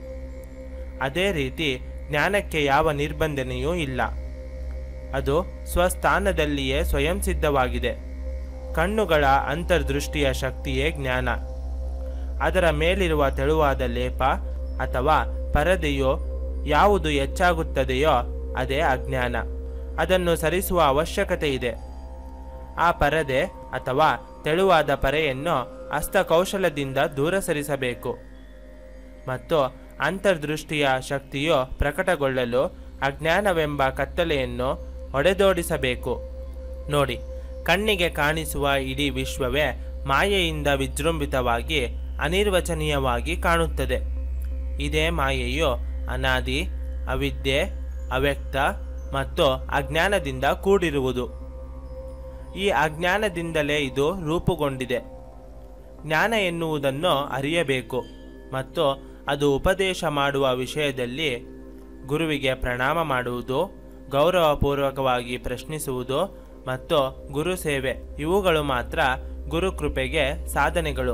ಅದೇ ರೀತಿ ಜ್ಞಾನಕ್ಕೆ ಯಾವ ನಿರ್ಬಂಧನೆಯೂ ಇಲ್ಲ ಅದು ಸ್ವಸ್ಥಾನದಲ್ಲಿಯೇ ಸ್ವಯಂ ಸಿದ್ಧವಾಗಿದೆ ಕಣ್ಣುಗಳ ಅಂತರ್ದೃಷ್ಟಿಯ ಶಕ್ತಿಯೇ ಜ್ಞಾನ ಅದರ ಮೇಲಿರುವ ತೆಳುವಾದ ಲೇಪ ಅಥವಾ ಪರದೆಯೋ ಯಾವುದು ಹೆಚ್ಚಾಗುತ್ತದೆಯೋ ಅದೇ ಅಜ್ಞಾನ ಅದನ್ನು ಸರಿಸುವ ಅವಶ್ಯಕತೆ ಇದೆ ಆ ಪರದೆ ಅಥವಾ ತೆಳುವಾದ ಪರೆಯನ್ನು ಹಸ್ತಕೌಶಲದಿಂದ ದೂರ ಸರಿಸಬೇಕು ಮತ್ತು ಅಂತರ್ದೃಷ್ಟಿಯ ಶಕ್ತಿಯು ಪ್ರಕಟಗೊಳ್ಳಲು ಅಜ್ಞಾನವೆಂಬ ಕತ್ತಲೆಯನ್ನು ಹೊಡೆದೋಡಿಸಬೇಕು ನೋಡಿ ಕಣ್ಣಿಗೆ ಕಾಣಿಸುವ ಇಡೀ ವಿಶ್ವವೇ ಮಾಯೆಯಿಂದ ವಿಜೃಂಭಿತವಾಗಿ ಅನಿರ್ವಚನೀಯವಾಗಿ ಕಾಣುತ್ತದೆ ಇದೇ ಮಾಯೆಯು ಅನಾದಿ ಅವಿದ್ಯೆ ಅವ್ಯಕ್ತ ಮತ್ತು ಅಜ್ಞಾನದಿಂದ ಕೂಡಿರುವುದು ಈ ಅಜ್ಞಾನದಿಂದಲೇ ಇದು ರೂಪುಗೊಂಡಿದೆ ಜ್ಞಾನ ಎನ್ನುವುದನ್ನು ಅರಿಯಬೇಕು ಮತ್ತು ಅದು ಉಪದೇಶ ಮಾಡುವ ವಿಷಯದಲ್ಲಿ ಗುರುವಿಗೆ ಪ್ರಣಾಮ ಮಾಡುವುದು ಗೌರವಪೂರ್ವಕವಾಗಿ ಪ್ರಶ್ನಿಸುವುದು ಮತ್ತು ಗುರು ಸೇವೆ ಇವುಗಳು ಮಾತ್ರ ಗುರುಕೃಪೆಗೆ ಸಾಧನೆಗಳು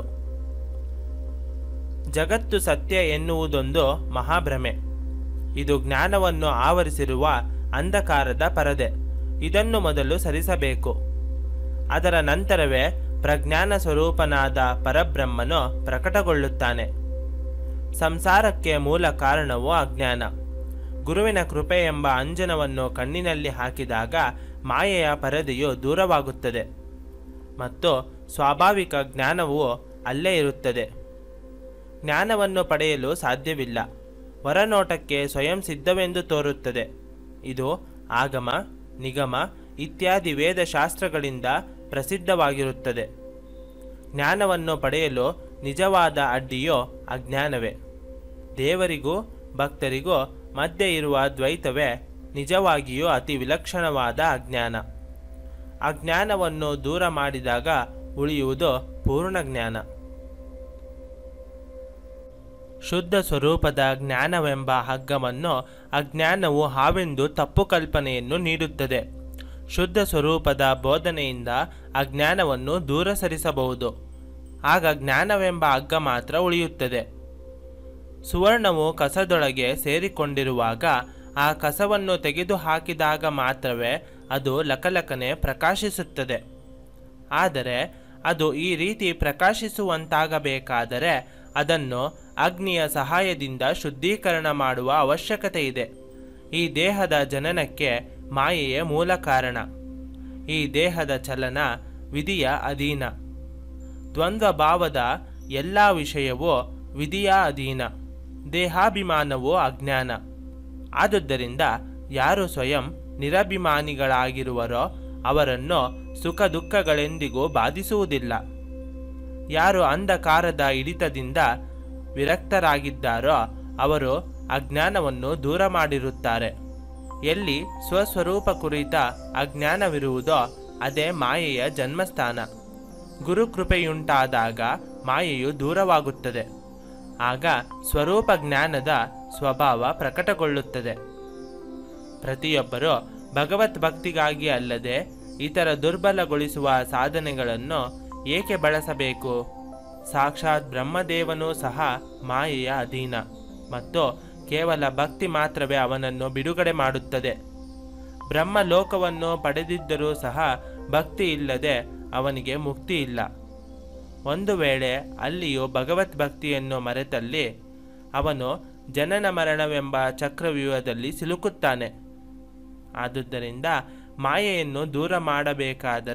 ಜಗತ್ತು ಸತ್ಯ ಎನ್ನುವುದೊಂದು ಮಹಾಭ್ರಮೆ ಇದು ಜ್ಞಾನವನ್ನು ಆವರಿಸಿರುವ ಅಂಧಕಾರದ ಪರದೆ ಇದನ್ನು ಮೊದಲು ಸರಿಸಬೇಕು ಅದರ ನಂತರವೇ ಪ್ರಜ್ಞಾನ ಸ್ವರೂಪನಾದ ಪರಬ್ರಹ್ಮನು ಪ್ರಕಟಗೊಳ್ಳುತ್ತಾನೆ ಸಂಸಾರಕ್ಕೆ ಮೂಲ ಕಾರಣವು ಅಜ್ಞಾನ ಗುರುವಿನ ಕೃಪೆ ಎಂಬ ಅಂಜನವನ್ನು ಕಣ್ಣಿನಲ್ಲಿ ಹಾಕಿದಾಗ ಮಾಯೆಯ ಪರದೆಯು ದೂರವಾಗುತ್ತದೆ ಮತ್ತು ಸ್ವಾಭಾವಿಕ ಜ್ಞಾನವು ಅಲ್ಲೇ ಇರುತ್ತದೆ ಜ್ಞಾನವನ್ನು ಪಡೆಯಲು ಸಾಧ್ಯವಿಲ್ಲ ಹೊರನೋಟಕ್ಕೆ ಸ್ವಯಂ ಸಿದ್ಧವೆಂದು ತೋರುತ್ತದೆ ಇದು ಆಗಮ ನಿಗಮ ಇತ್ಯಾದಿ ವೇದಶಾಸ್ತ್ರಗಳಿಂದ ಪ್ರಸಿದ್ಧವಾಗಿರುತ್ತದೆ ಜ್ಞಾನವನ್ನು ಪಡೆಯಲು ನಿಜವಾದ ಅಡ್ಡಿಯೋ ಅಜ್ಞಾನವೇ ದೇವರಿಗೂ ಭಕ್ತರಿಗೂ ಮಧ್ಯೆ ಇರುವ ದ್ವೈತವೇ ನಿಜವಾಗಿಯೂ ಅತಿ ವಿಲಕ್ಷಣವಾದ ಅಜ್ಞಾನ ಅಜ್ಞಾನವನ್ನು ದೂರ ಮಾಡಿದಾಗ ಉಳಿಯುವುದು ಪೂರ್ಣ ಜ್ಞಾನ ಶುದ್ಧ ಸ್ವರೂಪದ ಜ್ಞಾನವೆಂಬ ಹಗ್ಗವನ್ನು ಅಜ್ಞಾನವು ಹಾವೆಂದು ತಪ್ಪು ಕಲ್ಪನೆಯನ್ನು ನೀಡುತ್ತದೆ ಶುದ್ಧ ಸ್ವರೂಪದ ಬೋಧನೆಯಿಂದ ಅಜ್ಞಾನವನ್ನು ದೂರ ಸರಿಸಬಹುದು ಆಗ ಜ್ಞಾನವೆಂಬ ಹಗ್ಗ ಮಾತ್ರ ಉಳಿಯುತ್ತದೆ ಸುವರ್ಣವು ಕಸದೊಳಗೆ ಸೇರಿಕೊಂಡಿರುವಾಗ ಆ ಕಸವನ್ನು ತೆಗೆದುಹಾಕಿದಾಗ ಮಾತ್ರವೇ ಅದು ಲಕಲಕನೆ ಪ್ರಕಾಶಿಸುತ್ತದೆ ಆದರೆ ಅದು ಈ ರೀತಿ ಪ್ರಕಾಶಿಸುವಂತಾಗಬೇಕಾದರೆ ಅದನ್ನು ಅಗ್ನಿಯ ಸಹಾಯದಿಂದ ಶುದ್ಧೀಕರಣ ಮಾಡುವ ಅವಶ್ಯಕತೆ ಇದೆ ಈ ದೇಹದ ಜನನಕ್ಕೆ ಮಾಯೆಯೇ ಮೂಲ ಕಾರಣ ಈ ದೇಹದ ಚಲನ ವಿಧಿಯ ಅಧೀನ ದ್ವಂದ್ವ ಭಾವದ ಎಲ್ಲ ವಿಷಯವೂ ವಿಧಿಯ ಅಧೀನ ದೇಹಾಭಿಮಾನವು ಅಜ್ಞಾನ ಆದುದರಿಂದ ಯಾರು ಸ್ವಯಂ ನಿರಭಿಮಾನಿಗಳಾಗಿರುವರೋ ಅವರನ್ನು ಸುಖ ದುಃಖಗಳೆಂದಿಗೂ ಬಾಧಿಸುವುದಿಲ್ಲ ಯಾರು ಅಂಧಕಾರದ ಹಿಡಿತದಿಂದ ವಿರಕ್ತರಾಗಿದ್ದಾರೋ ಅವರು ಅಜ್ಞಾನವನ್ನು ದೂರ ಮಾಡಿರುತ್ತಾರೆ ಎಲ್ಲಿ ಸ್ವಸ್ವರೂಪ ಕುರಿತ ಅಜ್ಞಾನವಿರುವುದೋ ಅದೇ ಮಾಯೆಯ ಜನ್ಮಸ್ಥಾನ ಗುರುಕೃಪೆಯುಂಟಾದಾಗ ಮಾಯೆಯು ದೂರವಾಗುತ್ತದೆ ಆಗ ಸ್ವರೂಪ ಜ್ಞಾನದ ಸ್ವಭಾವ ಪ್ರಕಟಗೊಳ್ಳುತ್ತದೆ ಪ್ರತಿಯೊಬ್ಬರೂ ಭಗವತ್ ಭಕ್ತಿಗಾಗಿ ಅಲ್ಲದೆ ಇತರ ದುರ್ಬಲಗೊಳಿಸುವ ಸಾಧನೆಗಳನ್ನು ಏಕೆ ಬಳಸಬೇಕು ಸಾಕ್ಷಾತ್ ಬ್ರಹ್ಮದೇವನೂ ಸಹ ಮಾಯೆಯ ಅಧೀನ ಮತ್ತು ಕೇವಲ ಭಕ್ತಿ ಮಾತ್ರವೇ ಅವನನ್ನು ಬಿಡುಗಡೆ ಮಾಡುತ್ತದೆ ಬ್ರಹ್ಮ ಲೋಕವನ್ನು ಪಡೆದಿದ್ದರೂ ಸಹ ಭಕ್ತಿ ಇಲ್ಲದೆ ಅವನಿಗೆ ಮುಕ್ತಿ ಇಲ್ಲ ಒಂದು ವೇಳೆ ಅಲ್ಲಿಯೂ ಭಗವತ್ ಭಕ್ತಿಯನ್ನು ಮರೆತಲ್ಲಿ ಅವನು ಜನನ ಮರಣವೆಂಬ ಚಕ್ರವ್ಯೂಹದಲ್ಲಿ ಸಿಲುಕುತ್ತಾನೆ ಆದುದರಿಂದ ಮಾಯೆಯನ್ನು ದೂರ ಮಾಡಬೇಕಾದರೆ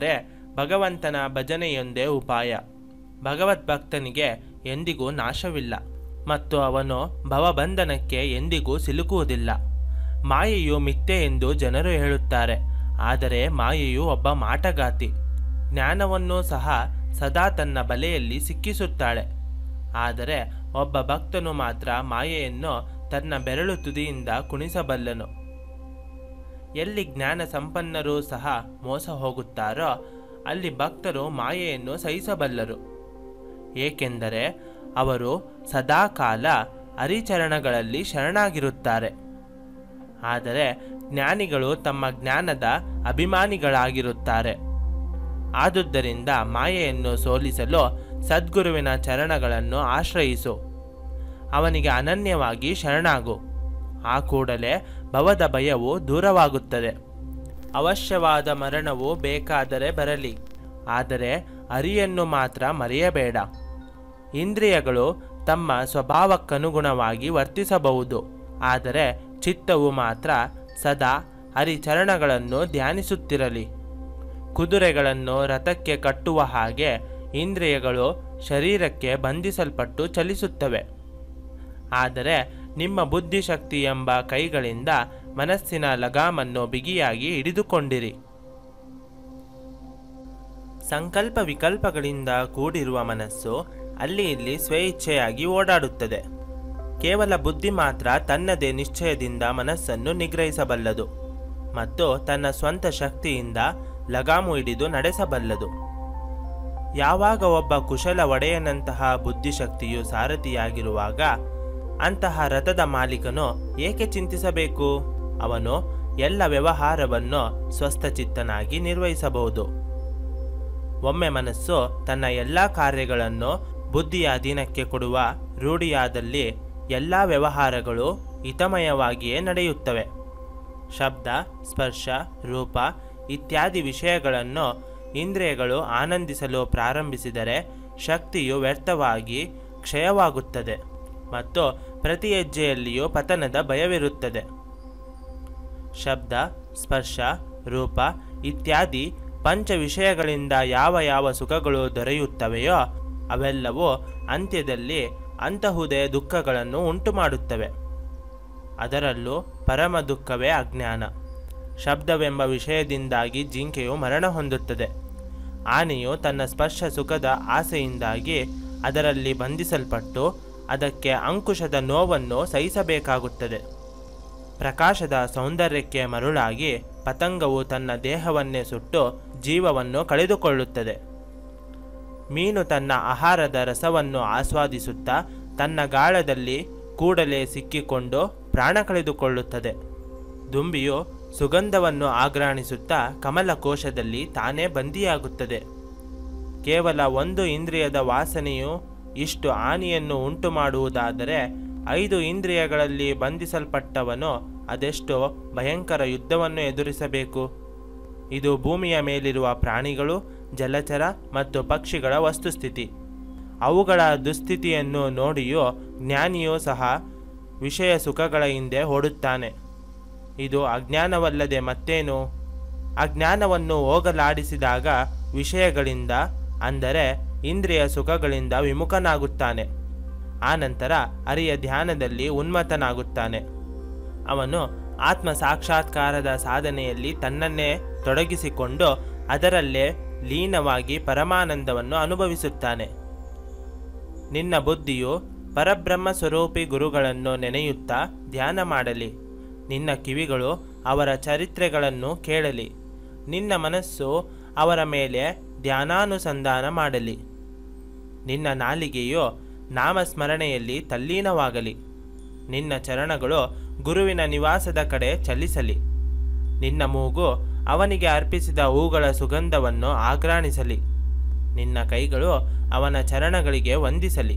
ಭಗವಂತನ ಭಜನೆಯೊಂದೇ ಉಪಾಯ ಭಗವದ್ಭಕ್ತನಿಗೆ ಎಂದಿಗೂ ನಾಶವಿಲ್ಲ ಮತ್ತು ಅವನು ಭವಬಂಧನಕ್ಕೆ ಎಂದಿಗೂ ಸಿಲುಕುವುದಿಲ್ಲ ಮಾಯೆಯು ಮಿಥ್ಯೆ ಎಂದು ಜನರು ಹೇಳುತ್ತಾರೆ ಆದರೆ ಮಾಯೆಯು ಒಬ್ಬ ಮಾಟಗಾತಿ ಜ್ಞಾನವನ್ನು ಸಹ ಸದಾ ತನ್ನ ಬಲೆಯಲ್ಲಿ ಸಿಕ್ಕಿಸುತ್ತಾಳೆ ಆದರೆ ಒಬ್ಬ ಭಕ್ತನು ಮಾತ್ರ ಮಾಯೆಯನ್ನು ತನ್ನ ಬೆರಳು ತುದಿಯಿಂದ ಕುಣಿಸಬಲ್ಲನು ಎಲ್ಲಿ ಜ್ಞಾನ ಸಂಪನ್ನರೂ ಸಹ ಮೋಸ ಹೋಗುತ್ತಾರೋ ಅಲ್ಲಿ ಭಕ್ತರು ಮಾಯೆಯನ್ನು ಸಹಿಸಬಲ್ಲರು ಏಕೆಂದರೆ ಅವರು ಸದಾಕಾಲ ಹರಿಚರಣಗಳಲ್ಲಿ ಶರಣಾಗಿರುತ್ತಾರೆ ಆದರೆ ಜ್ಞಾನಿಗಳು ತಮ್ಮ ಜ್ಞಾನದ ಅಭಿಮಾನಿಗಳಾಗಿರುತ್ತಾರೆ ಆದುದರಿಂದ ಮಾಯೆಯನ್ನು ಸೋಲಿಸಲು ಸದ್ಗುರುವಿನ ಚರಣಗಳನ್ನು ಆಶ್ರಯಿಸು ಅವನಿಗೆ ಅನನ್ಯವಾಗಿ ಶರಣಾಗು ಆ ಕೂಡಲೇ ಭವದ ಭಯವು ದೂರವಾಗುತ್ತದೆ ಅವಶ್ಯವಾದ ಮರಣವು ಬೇಕಾದರೆ ಬರಲಿ ಆದರೆ ಅರಿಯನ್ನು ಮಾತ್ರ ಮರೆಯಬೇಡ ಇಂದ್ರಿಯಗಳು ತಮ್ಮ ಸ್ವಭಾವಕ್ಕನುಗುಣವಾಗಿ ವರ್ತಿಸಬಹುದು ಆದರೆ ಚಿತ್ತವು ಮಾತ್ರ ಸದಾ ಹರಿಚರಣಗಳನ್ನು ಧ್ಯಾನಿಸುತ್ತಿರಲಿ ಕುದುರೆಗಳನ್ನು ರಥಕ್ಕೆ ಕಟ್ಟುವ ಹಾಗೆ ಇಂದ್ರಿಯಗಳು ಶರೀರಕ್ಕೆ ಬಂಧಿಸಲ್ಪಟ್ಟು ಚಲಿಸುತ್ತವೆ ಆದರೆ ನಿಮ್ಮ ಬುದ್ಧಿಶಕ್ತಿ ಎಂಬ ಕೈಗಳಿಂದ ಮನಸ್ಸಿನ ಲಗಾಮನ್ನು ಬಿಗಿಯಾಗಿ ಹಿಡಿದುಕೊಂಡಿರಿ ಸಂಕಲ್ಪ ವಿಕಲ್ಪಗಳಿಂದ ಕೂಡಿರುವ ಮನಸ್ಸು ಅಲ್ಲಿ ಇಲ್ಲಿ ಸ್ವೇಚ್ಛೆಯಾಗಿ ಓಡಾಡುತ್ತದೆ ಕೇವಲ ಬುದ್ಧಿ ಮಾತ್ರ ತನ್ನದೇ ನಿಶ್ಚಯದಿಂದ ಮನಸ್ಸನ್ನು ನಿಗ್ರಹಿಸಬಲ್ಲದು ಮತ್ತು ತನ್ನ ಸ್ವಂತ ಶಕ್ತಿಯಿಂದ ಲಗಾಮು ಹಿಡಿದು ನಡೆಸಬಲ್ಲದು ಯಾವಾಗ ಒಬ್ಬ ಕುಶಲ ಒಡೆಯನಂತಹ ಬುದ್ಧಿಶಕ್ತಿಯು ಸಾರಥಿಯಾಗಿರುವಾಗ ಅಂತಹ ರಥದ ಮಾಲೀಕನು ಏಕೆ ಚಿಂತಿಸಬೇಕು ಅವನು ಎಲ್ಲ ವ್ಯವಹಾರವನ್ನು ಸ್ವಸ್ಥಚಿತ್ತನಾಗಿ ನಿರ್ವಹಿಸಬಹುದು ಒಮ್ಮೆ ಮನಸ್ಸು ತನ್ನ ಎಲ್ಲ ಕಾರ್ಯಗಳನ್ನು ಬುದ್ಧಿಯ ಅಧೀನಕ್ಕೆ ಕೊಡುವ ರೂಢಿಯಾದಲ್ಲಿ ಎಲ್ಲ ವ್ಯವಹಾರಗಳು ಹಿತಮಯವಾಗಿಯೇ ನಡೆಯುತ್ತವೆ ಶಬ್ದ ಸ್ಪರ್ಶ ರೂಪ ಇತ್ಯಾದಿ ವಿಷಯಗಳನ್ನು ಇಂದ್ರಿಯಗಳು ಆನಂದಿಸಲು ಪ್ರಾರಂಭಿಸಿದರೆ ಶಕ್ತಿಯು ವ್ಯರ್ಥವಾಗಿ ಕ್ಷಯವಾಗುತ್ತದೆ ಮತ್ತು ಪ್ರತಿ ಹೆಜ್ಜೆಯಲ್ಲಿಯೂ ಪತನದ ಭಯವಿರುತ್ತದೆ ಶಬ್ದ ಸ್ಪರ್ಶ ರೂಪ ಇತ್ಯಾದಿ ಪಂಚ ವಿಷಯಗಳಿಂದ ಯಾವ ಯಾವ ಸುಖಗಳು ದೊರೆಯುತ್ತವೆಯೋ ಅವೆಲ್ಲವೂ ಅಂತ್ಯದಲ್ಲಿ ಅಂತಹುದೇ ದುಃಖಗಳನ್ನು ಉಂಟು ಮಾಡುತ್ತವೆ ಅದರಲ್ಲೂ ಪರಮ ದುಃಖವೇ ಅಜ್ಞಾನ ಶಬ್ದವೆಂಬ ವಿಷಯದಿಂದಾಗಿ ಜಿಂಕೆಯು ಮರಣ ಹೊಂದುತ್ತದೆ ಆನೆಯು ತನ್ನ ಸ್ಪರ್ಶ ಸುಖದ ಆಸೆಯಿಂದಾಗಿ ಅದರಲ್ಲಿ ಬಂಧಿಸಲ್ಪಟ್ಟು ಅದಕ್ಕೆ ಅಂಕುಶದ ನೋವನ್ನು ಸಹಿಸಬೇಕಾಗುತ್ತದೆ ಪ್ರಕಾಶದ ಸೌಂದರ್ಯಕ್ಕೆ ಮರುಳಾಗಿ ಪತಂಗವು ತನ್ನ ದೇಹವನ್ನೇ ಸುಟ್ಟು ಜೀವವನ್ನು ಕಳೆದುಕೊಳ್ಳುತ್ತದೆ ಮೀನು ತನ್ನ ಆಹಾರದ ರಸವನ್ನು ಆಸ್ವಾದಿಸುತ್ತಾ ತನ್ನ ಗಾಳದಲ್ಲಿ ಕೂಡಲೇ ಸಿಕ್ಕಿಕೊಂಡು ಪ್ರಾಣ ಕಳೆದುಕೊಳ್ಳುತ್ತದೆ ದುಂಬಿಯು ಸುಗಂಧವನ್ನು ಆಘ್ರಾಣಿಸುತ್ತಾ ಕಮಲ ಕೋಶದಲ್ಲಿ ತಾನೇ ಬಂದಿಯಾಗುತ್ತದೆ ಕೇವಲ ಒಂದು ಇಂದ್ರಿಯದ ವಾಸನೆಯು ಇಷ್ಟು ಹಾನಿಯನ್ನು ಉಂಟು ಮಾಡುವುದಾದರೆ ಐದು ಇಂದ್ರಿಯಗಳಲ್ಲಿ ಬಂಧಿಸಲ್ಪಟ್ಟವನು ಅದೆಷ್ಟೋ ಭಯಂಕರ ಯುದ್ಧವನ್ನು ಎದುರಿಸಬೇಕು ಇದು ಭೂಮಿಯ ಮೇಲಿರುವ ಪ್ರಾಣಿಗಳು ಜಲಚರ ಮತ್ತು ಪಕ್ಷಿಗಳ ವಸ್ತುಸ್ಥಿತಿ ಅವುಗಳ ದುಸ್ಥಿತಿಯನ್ನು ನೋಡಿಯೂ ಜ್ಞಾನಿಯೂ ಸಹ ವಿಷಯ ಸುಖಗಳ ಹಿಂದೆ ಓಡುತ್ತಾನೆ ಇದು ಅಜ್ಞಾನವಲ್ಲದೆ ಮತ್ತೇನು ಅಜ್ಞಾನವನ್ನು ಹೋಗಲಾಡಿಸಿದಾಗ ವಿಷಯಗಳಿಂದ ಅಂದರೆ ಇಂದ್ರಿಯ ಸುಖಗಳಿಂದ ವಿಮುಖನಾಗುತ್ತಾನೆ ಆನಂತರ ಅರಿಯ ಧ್ಯಾನದಲ್ಲಿ ಉನ್ಮತ್ತನಾಗುತ್ತಾನೆ ಅವನು ಆತ್ಮ ಸಾಕ್ಷಾತ್ಕಾರದ ಸಾಧನೆಯಲ್ಲಿ ತನ್ನನ್ನೇ ತೊಡಗಿಸಿಕೊಂಡು ಅದರಲ್ಲೇ ಲೀನವಾಗಿ ಪರಮಾನಂದವನ್ನು ಅನುಭವಿಸುತ್ತಾನೆ ನಿನ್ನ ಬುದ್ಧಿಯು ಪರಬ್ರಹ್ಮ ಸ್ವರೂಪಿ ಗುರುಗಳನ್ನು ನೆನೆಯುತ್ತಾ ಧ್ಯಾನ ಮಾಡಲಿ ನಿನ್ನ ಕಿವಿಗಳು ಅವರ ಚರಿತ್ರೆಗಳನ್ನು ಕೇಳಲಿ ನಿನ್ನ ಮನಸ್ಸು ಅವರ ಮೇಲೆ ಧ್ಯಾನಾನುಸಂಧಾನ ಮಾಡಲಿ ನಿನ್ನ ನಾಲಿಗೆಯು ನಾಮಸ್ಮರಣೆಯಲ್ಲಿ ತಲ್ಲೀನವಾಗಲಿ ನಿನ್ನ ಚರಣಗಳು ಗುರುವಿನ ನಿವಾಸದ ಕಡೆ ಚಲಿಸಲಿ ನಿನ್ನ ಮೂಗು ಅವನಿಗೆ ಅರ್ಪಿಸಿದ ಹೂಗಳ ಸುಗಂಧವನ್ನು ಆಘ್ರಾಣಿಸಲಿ ನಿನ್ನ ಕೈಗಳು ಅವನ ಚರಣಗಳಿಗೆ ವಂದಿಸಲಿ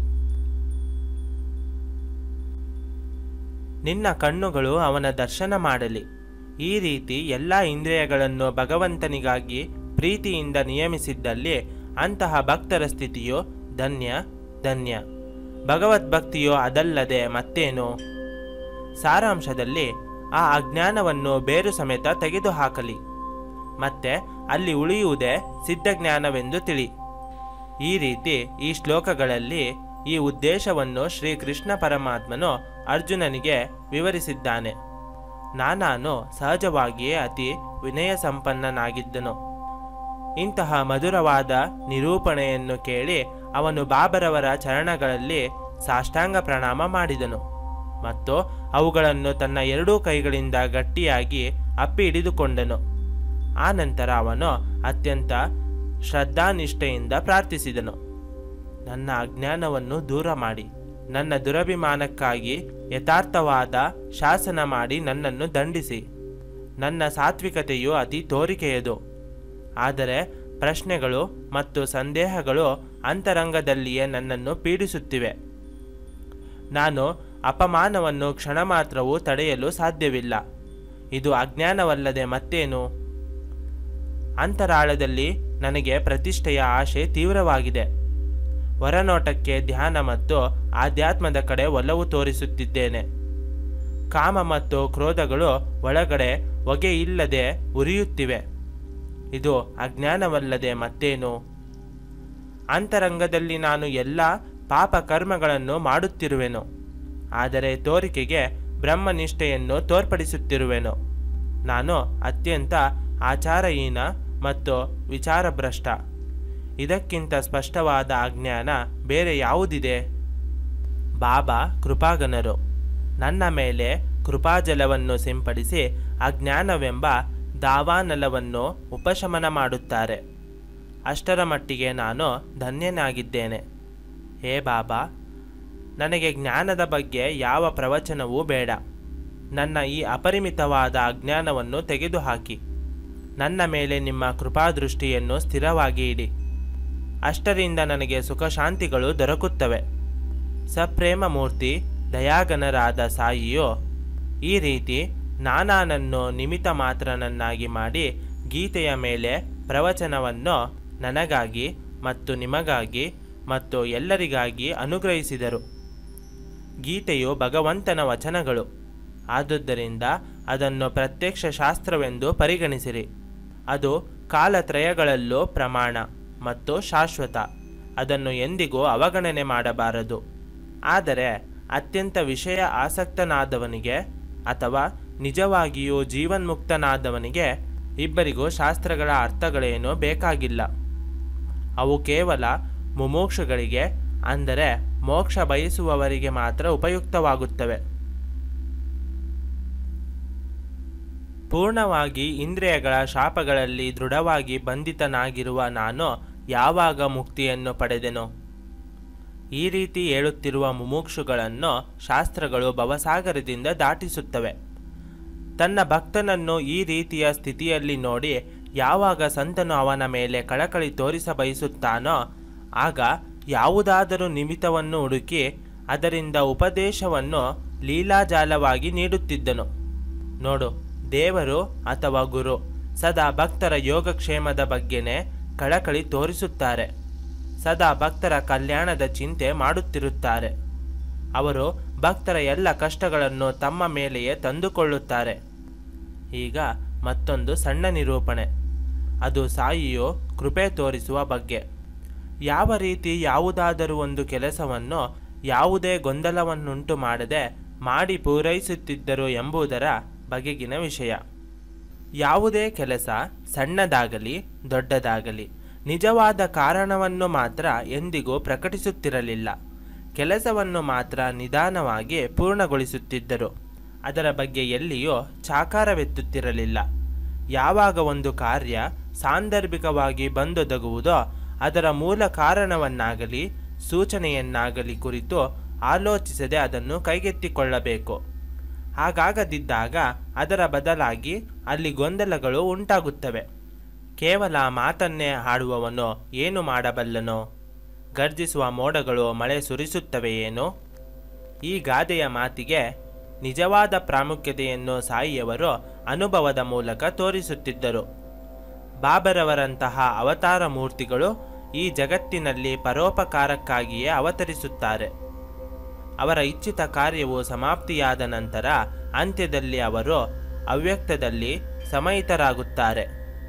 ನಿನ್ನ ಕಣ್ಣುಗಳು ಅವನ ದರ್ಶನ ಮಾಡಲಿ ಈ ರೀತಿ ಎಲ್ಲ ಇಂದ್ರಿಯಗಳನ್ನು ಭಗವಂತನಿಗಾಗಿ ಪ್ರೀತಿಯಿಂದ ನಿಯಮಿಸಿದ್ದಲ್ಲಿ ಅಂತಹ ಭಕ್ತರ ಸ್ಥಿತಿಯು ಧನ್ಯ ಧನ್ಯ ಭಗವದ್ಭಕ್ತಿಯು ಅದಲ್ಲದೆ ಮತ್ತೇನು ಸಾರಾಂಶದಲ್ಲಿ ಆ ಅಜ್ಞಾನವನ್ನು ಬೇರು ಸಮೇತ ತೆಗೆದುಹಾಕಲಿ ಮತ್ತೆ ಅಲ್ಲಿ ಉಳಿಯುವುದೇ ಸಿದ್ಧಜ್ಞಾನವೆಂದು ತಿಳಿ ಈ ರೀತಿ ಈ ಶ್ಲೋಕಗಳಲ್ಲಿ ಈ ಉದ್ದೇಶವನ್ನು ಶ್ರೀಕೃಷ್ಣ ಪರಮಾತ್ಮನು ಅರ್ಜುನನಿಗೆ ವಿವರಿಸಿದ್ದಾನೆ ನಾನಾನು ಸಹಜವಾಗಿಯೇ ಅತಿ ವಿನಯ ಸಂಪನ್ನನಾಗಿದ್ದನು ಇಂತಹ ಮಧುರವಾದ ನಿರೂಪಣೆಯನ್ನು ಕೇಳಿ ಅವನು ಬಾಬರವರ ಚರಣಗಳಲ್ಲಿ ಸಾಷ್ಟಾಂಗ ಪ್ರಣಾಮ ಮಾಡಿದನು ಮತ್ತು ಅವುಗಳನ್ನು ತನ್ನ ಎರಡೂ ಕೈಗಳಿಂದ ಗಟ್ಟಿಯಾಗಿ ಅಪ್ಪಿ ಹಿಡಿದುಕೊಂಡನು ಆನಂತರ ಅವನು ಅತ್ಯಂತ ಶ್ರದ್ಧಾನಿಷ್ಠೆಯಿಂದ ಪ್ರಾರ್ಥಿಸಿದನು ನನ್ನ ಅಜ್ಞಾನವನ್ನು ದೂರ ಮಾಡಿ ನನ್ನ ದುರಭಿಮಾನಕ್ಕಾಗಿ ಯಥಾರ್ಥವಾದ ಶಾಸನ ಮಾಡಿ ನನ್ನನ್ನು ದಂಡಿಸಿ ನನ್ನ ಸಾತ್ವಿಕತೆಯು ಅತಿ ತೋರಿಕೆಯದು ಆದರೆ ಪ್ರಶ್ನೆಗಳು ಮತ್ತು ಸಂದೇಹಗಳು ಅಂತರಂಗದಲ್ಲಿಯೇ ನನ್ನನ್ನು ಪೀಡಿಸುತ್ತಿವೆ ನಾನು ಅಪಮಾನವನ್ನು ಕ್ಷಣ ಮಾತ್ರವೂ ತಡೆಯಲು ಸಾಧ್ಯವಿಲ್ಲ ಇದು ಅಜ್ಞಾನವಲ್ಲದೆ ಮತ್ತೇನು ಅಂತರಾಳದಲ್ಲಿ ನನಗೆ ಪ್ರತಿಷ್ಠೆಯ ಆಶೆ ತೀವ್ರವಾಗಿದೆ ಹೊರನೋಟಕ್ಕೆ ಧ್ಯಾನ ಮತ್ತು ಆಧ್ಯಾತ್ಮದ ಕಡೆ ಒಲವು ತೋರಿಸುತ್ತಿದ್ದೇನೆ ಕಾಮ ಮತ್ತು ಕ್ರೋಧಗಳು ಒಳಗಡೆ ಹೊಗೆ ಇಲ್ಲದೆ ಉರಿಯುತ್ತಿವೆ ಇದು ಅಜ್ಞಾನವಲ್ಲದೆ ಮತ್ತೇನು ಅಂತರಂಗದಲ್ಲಿ ನಾನು ಎಲ್ಲ ಪಾಪ ಕರ್ಮಗಳನ್ನು ಮಾಡುತ್ತಿರುವೆನು ಆದರೆ ತೋರಿಕೆಗೆ ಬ್ರಹ್ಮನಿಷ್ಠೆಯನ್ನು ತೋರ್ಪಡಿಸುತ್ತಿರುವೆನು ನಾನು ಅತ್ಯಂತ ಆಚಾರಹೀನ ಮತ್ತು ವಿಚಾರಭ್ರಷ್ಟ ಇದಕ್ಕಿಂತ ಸ್ಪಷ್ಟವಾದ ಅಜ್ಞಾನ ಬೇರೆ ಯಾವುದಿದೆ ಬಾಬಾ ಕೃಪಾಗನರು ನನ್ನ ಮೇಲೆ ಕೃಪಾಜಲವನ್ನು ಸಿಂಪಡಿಸಿ ಅಜ್ಞಾನವೆಂಬ ದಾವಾನಲವನ್ನು ಉಪಶಮನ ಮಾಡುತ್ತಾರೆ ಅಷ್ಟರ ಮಟ್ಟಿಗೆ ನಾನು ಧನ್ಯನಾಗಿದ್ದೇನೆ ಹೇ ಬಾಬಾ ನನಗೆ ಜ್ಞಾನದ ಬಗ್ಗೆ ಯಾವ ಪ್ರವಚನವೂ ಬೇಡ ನನ್ನ ಈ ಅಪರಿಮಿತವಾದ ಅಜ್ಞಾನವನ್ನು ತೆಗೆದುಹಾಕಿ ನನ್ನ ಮೇಲೆ ನಿಮ್ಮ ಕೃಪಾದೃಷ್ಟಿಯನ್ನು ಸ್ಥಿರವಾಗಿ ಇಡಿ ಅಷ್ಟರಿಂದ ನನಗೆ ಸುಖ ಶಾಂತಿಗಳು ದೊರಕುತ್ತವೆ ಸಪ್ರೇಮ ಮೂರ್ತಿ ದಯಾಗನರಾದ ಸಾಯಿಯು ಈ ರೀತಿ ನಾನಾನನ್ನು ನಿಮಿತ್ತ ಮಾತ್ರನನ್ನಾಗಿ ಮಾಡಿ ಗೀತೆಯ ಮೇಲೆ ಪ್ರವಚನವನ್ನು ನನಗಾಗಿ ಮತ್ತು ನಿಮಗಾಗಿ ಮತ್ತು ಎಲ್ಲರಿಗಾಗಿ ಅನುಗ್ರಹಿಸಿದರು ಗೀತೆಯು ಭಗವಂತನ ವಚನಗಳು ಆದುದರಿಂದ ಅದನ್ನು ಪ್ರತ್ಯಕ್ಷ ಶಾಸ್ತ್ರವೆಂದು ಪರಿಗಣಿಸಿರಿ ಅದು ಕಾಲತ್ರಯಗಳಲ್ಲೂ ಪ್ರಮಾಣ ಮತ್ತು ಶಾಶ್ವತ ಅದನ್ನು ಎಂದಿಗೂ ಅವಗಣನೆ ಮಾಡಬಾರದು ಆದರೆ ಅತ್ಯಂತ ವಿಷಯ ಆಸಕ್ತನಾದವನಿಗೆ ಅಥವಾ ನಿಜವಾಗಿಯೂ ಜೀವನ್ಮುಕ್ತನಾದವನಿಗೆ ಇಬ್ಬರಿಗೂ ಶಾಸ್ತ್ರಗಳ ಅರ್ಥಗಳೇನೂ ಬೇಕಾಗಿಲ್ಲ ಅವು ಕೇವಲ ಮುಮೋಕ್ಷಗಳಿಗೆ ಅಂದರೆ ಮೋಕ್ಷ ಬಯಸುವವರಿಗೆ ಮಾತ್ರ ಉಪಯುಕ್ತವಾಗುತ್ತವೆ ಪೂರ್ಣವಾಗಿ ಇಂದ್ರಿಯಗಳ ಶಾಪಗಳಲ್ಲಿ ದೃಢವಾಗಿ ಬಂಧಿತನಾಗಿರುವ ನಾನು ಯಾವಾಗ ಮುಕ್ತಿಯನ್ನು ಪಡೆದೆನು ಈ ರೀತಿ ಹೇಳುತ್ತಿರುವ ಮುಮುಕ್ಷುಗಳನ್ನು ಶಾಸ್ತ್ರಗಳು ಭವಸಾಗರದಿಂದ ದಾಟಿಸುತ್ತವೆ ತನ್ನ ಭಕ್ತನನ್ನು ಈ ರೀತಿಯ ಸ್ಥಿತಿಯಲ್ಲಿ ನೋಡಿ ಯಾವಾಗ ಸಂತನು ಅವನ ಮೇಲೆ ಕಳಕಳಿ ತೋರಿಸ ಬಯಸುತ್ತಾನೋ ಆಗ ಯಾವುದಾದರೂ ನಿಮಿತ್ತವನ್ನು ಹುಡುಕಿ ಅದರಿಂದ ಉಪದೇಶವನ್ನು ಲೀಲಾಜಾಲವಾಗಿ ನೀಡುತ್ತಿದ್ದನು ನೋಡು ದೇವರು ಅಥವಾ ಗುರು ಸದಾ ಭಕ್ತರ ಯೋಗಕ್ಷೇಮದ ಬಗ್ಗೆನೇ ಕಳಕಳಿ ತೋರಿಸುತ್ತಾರೆ ಸದಾ ಭಕ್ತರ ಕಲ್ಯಾಣದ ಚಿಂತೆ ಮಾಡುತ್ತಿರುತ್ತಾರೆ ಅವರು ಭಕ್ತರ ಎಲ್ಲ ಕಷ್ಟಗಳನ್ನು ತಮ್ಮ ಮೇಲೆಯೇ ತಂದುಕೊಳ್ಳುತ್ತಾರೆ ಈಗ ಮತ್ತೊಂದು ಸಣ್ಣ ನಿರೂಪಣೆ ಅದು ಸಾಯಿಯು ಕೃಪೆ ತೋರಿಸುವ ಬಗ್ಗೆ ಯಾವ ರೀತಿ ಯಾವುದಾದರೂ ಒಂದು ಕೆಲಸವನ್ನು ಯಾವುದೇ ಗೊಂದಲವನ್ನುಂಟು ಮಾಡದೆ ಮಾಡಿ ಪೂರೈಸುತ್ತಿದ್ದರು ಎಂಬುದರ ಬಗೆಗಿನ ವಿಷಯ ಯಾವುದೇ ಕೆಲಸ ಸಣ್ಣದಾಗಲಿ ದೊಡ್ಡದಾಗಲಿ ನಿಜವಾದ ಕಾರಣವನ್ನು ಮಾತ್ರ ಎಂದಿಗೂ ಪ್ರಕಟಿಸುತ್ತಿರಲಿಲ್ಲ ಕೆಲಸವನ್ನು ಮಾತ್ರ ನಿಧಾನವಾಗಿ ಪೂರ್ಣಗೊಳಿಸುತ್ತಿದ್ದರು ಅದರ ಬಗ್ಗೆ ಎಲ್ಲಿಯೂ ಚಾಕಾರವೆತ್ತುತ್ತಿರಲಿಲ್ಲ ಯಾವಾಗ ಒಂದು ಕಾರ್ಯ ಸಾಂದರ್ಭಿಕವಾಗಿ ಬಂದೊದಗುವುದೋ ಅದರ ಮೂಲ ಕಾರಣವನ್ನಾಗಲಿ ಸೂಚನೆಯನ್ನಾಗಲಿ ಕುರಿತು ಆಲೋಚಿಸದೆ ಅದನ್ನು ಕೈಗೆತ್ತಿಕೊಳ್ಳಬೇಕು ಹಾಗಾಗದಿದ್ದಾಗ ಅದರ ಬದಲಾಗಿ ಅಲ್ಲಿ ಗೊಂದಲಗಳು ಉಂಟಾಗುತ್ತವೆ ಕೇವಲ ಮಾತನ್ನೇ ಹಾಡುವವನು ಏನು ಮಾಡಬಲ್ಲನೋ ಗರ್ಜಿಸುವ ಮೋಡಗಳು ಮಳೆ ಸುರಿಸುತ್ತವೆಯೇನೋ ಈ ಗಾದೆಯ ಮಾತಿಗೆ ನಿಜವಾದ ಪ್ರಾಮುಖ್ಯತೆಯನ್ನು ಸಾಯಿಯವರು ಅನುಭವದ ಮೂಲಕ ತೋರಿಸುತ್ತಿದ್ದರು ಬಾಬರವರಂತಹ ಅವತಾರ ಮೂರ್ತಿಗಳು ಈ ಜಗತ್ತಿನಲ್ಲಿ ಪರೋಪಕಾರಕ್ಕಾಗಿಯೇ ಅವತರಿಸುತ್ತಾರೆ ಅವರ ಇಚ್ಛಿತ ಕಾರ್ಯವು ಸಮಾಪ್ತಿಯಾದ ನಂತರ ಅಂತ್ಯದಲ್ಲಿ ಅವರು ಅವ್ಯಕ್ತದಲ್ಲಿ ಸಮಯಿತರಾಗುತ್ತಾರೆ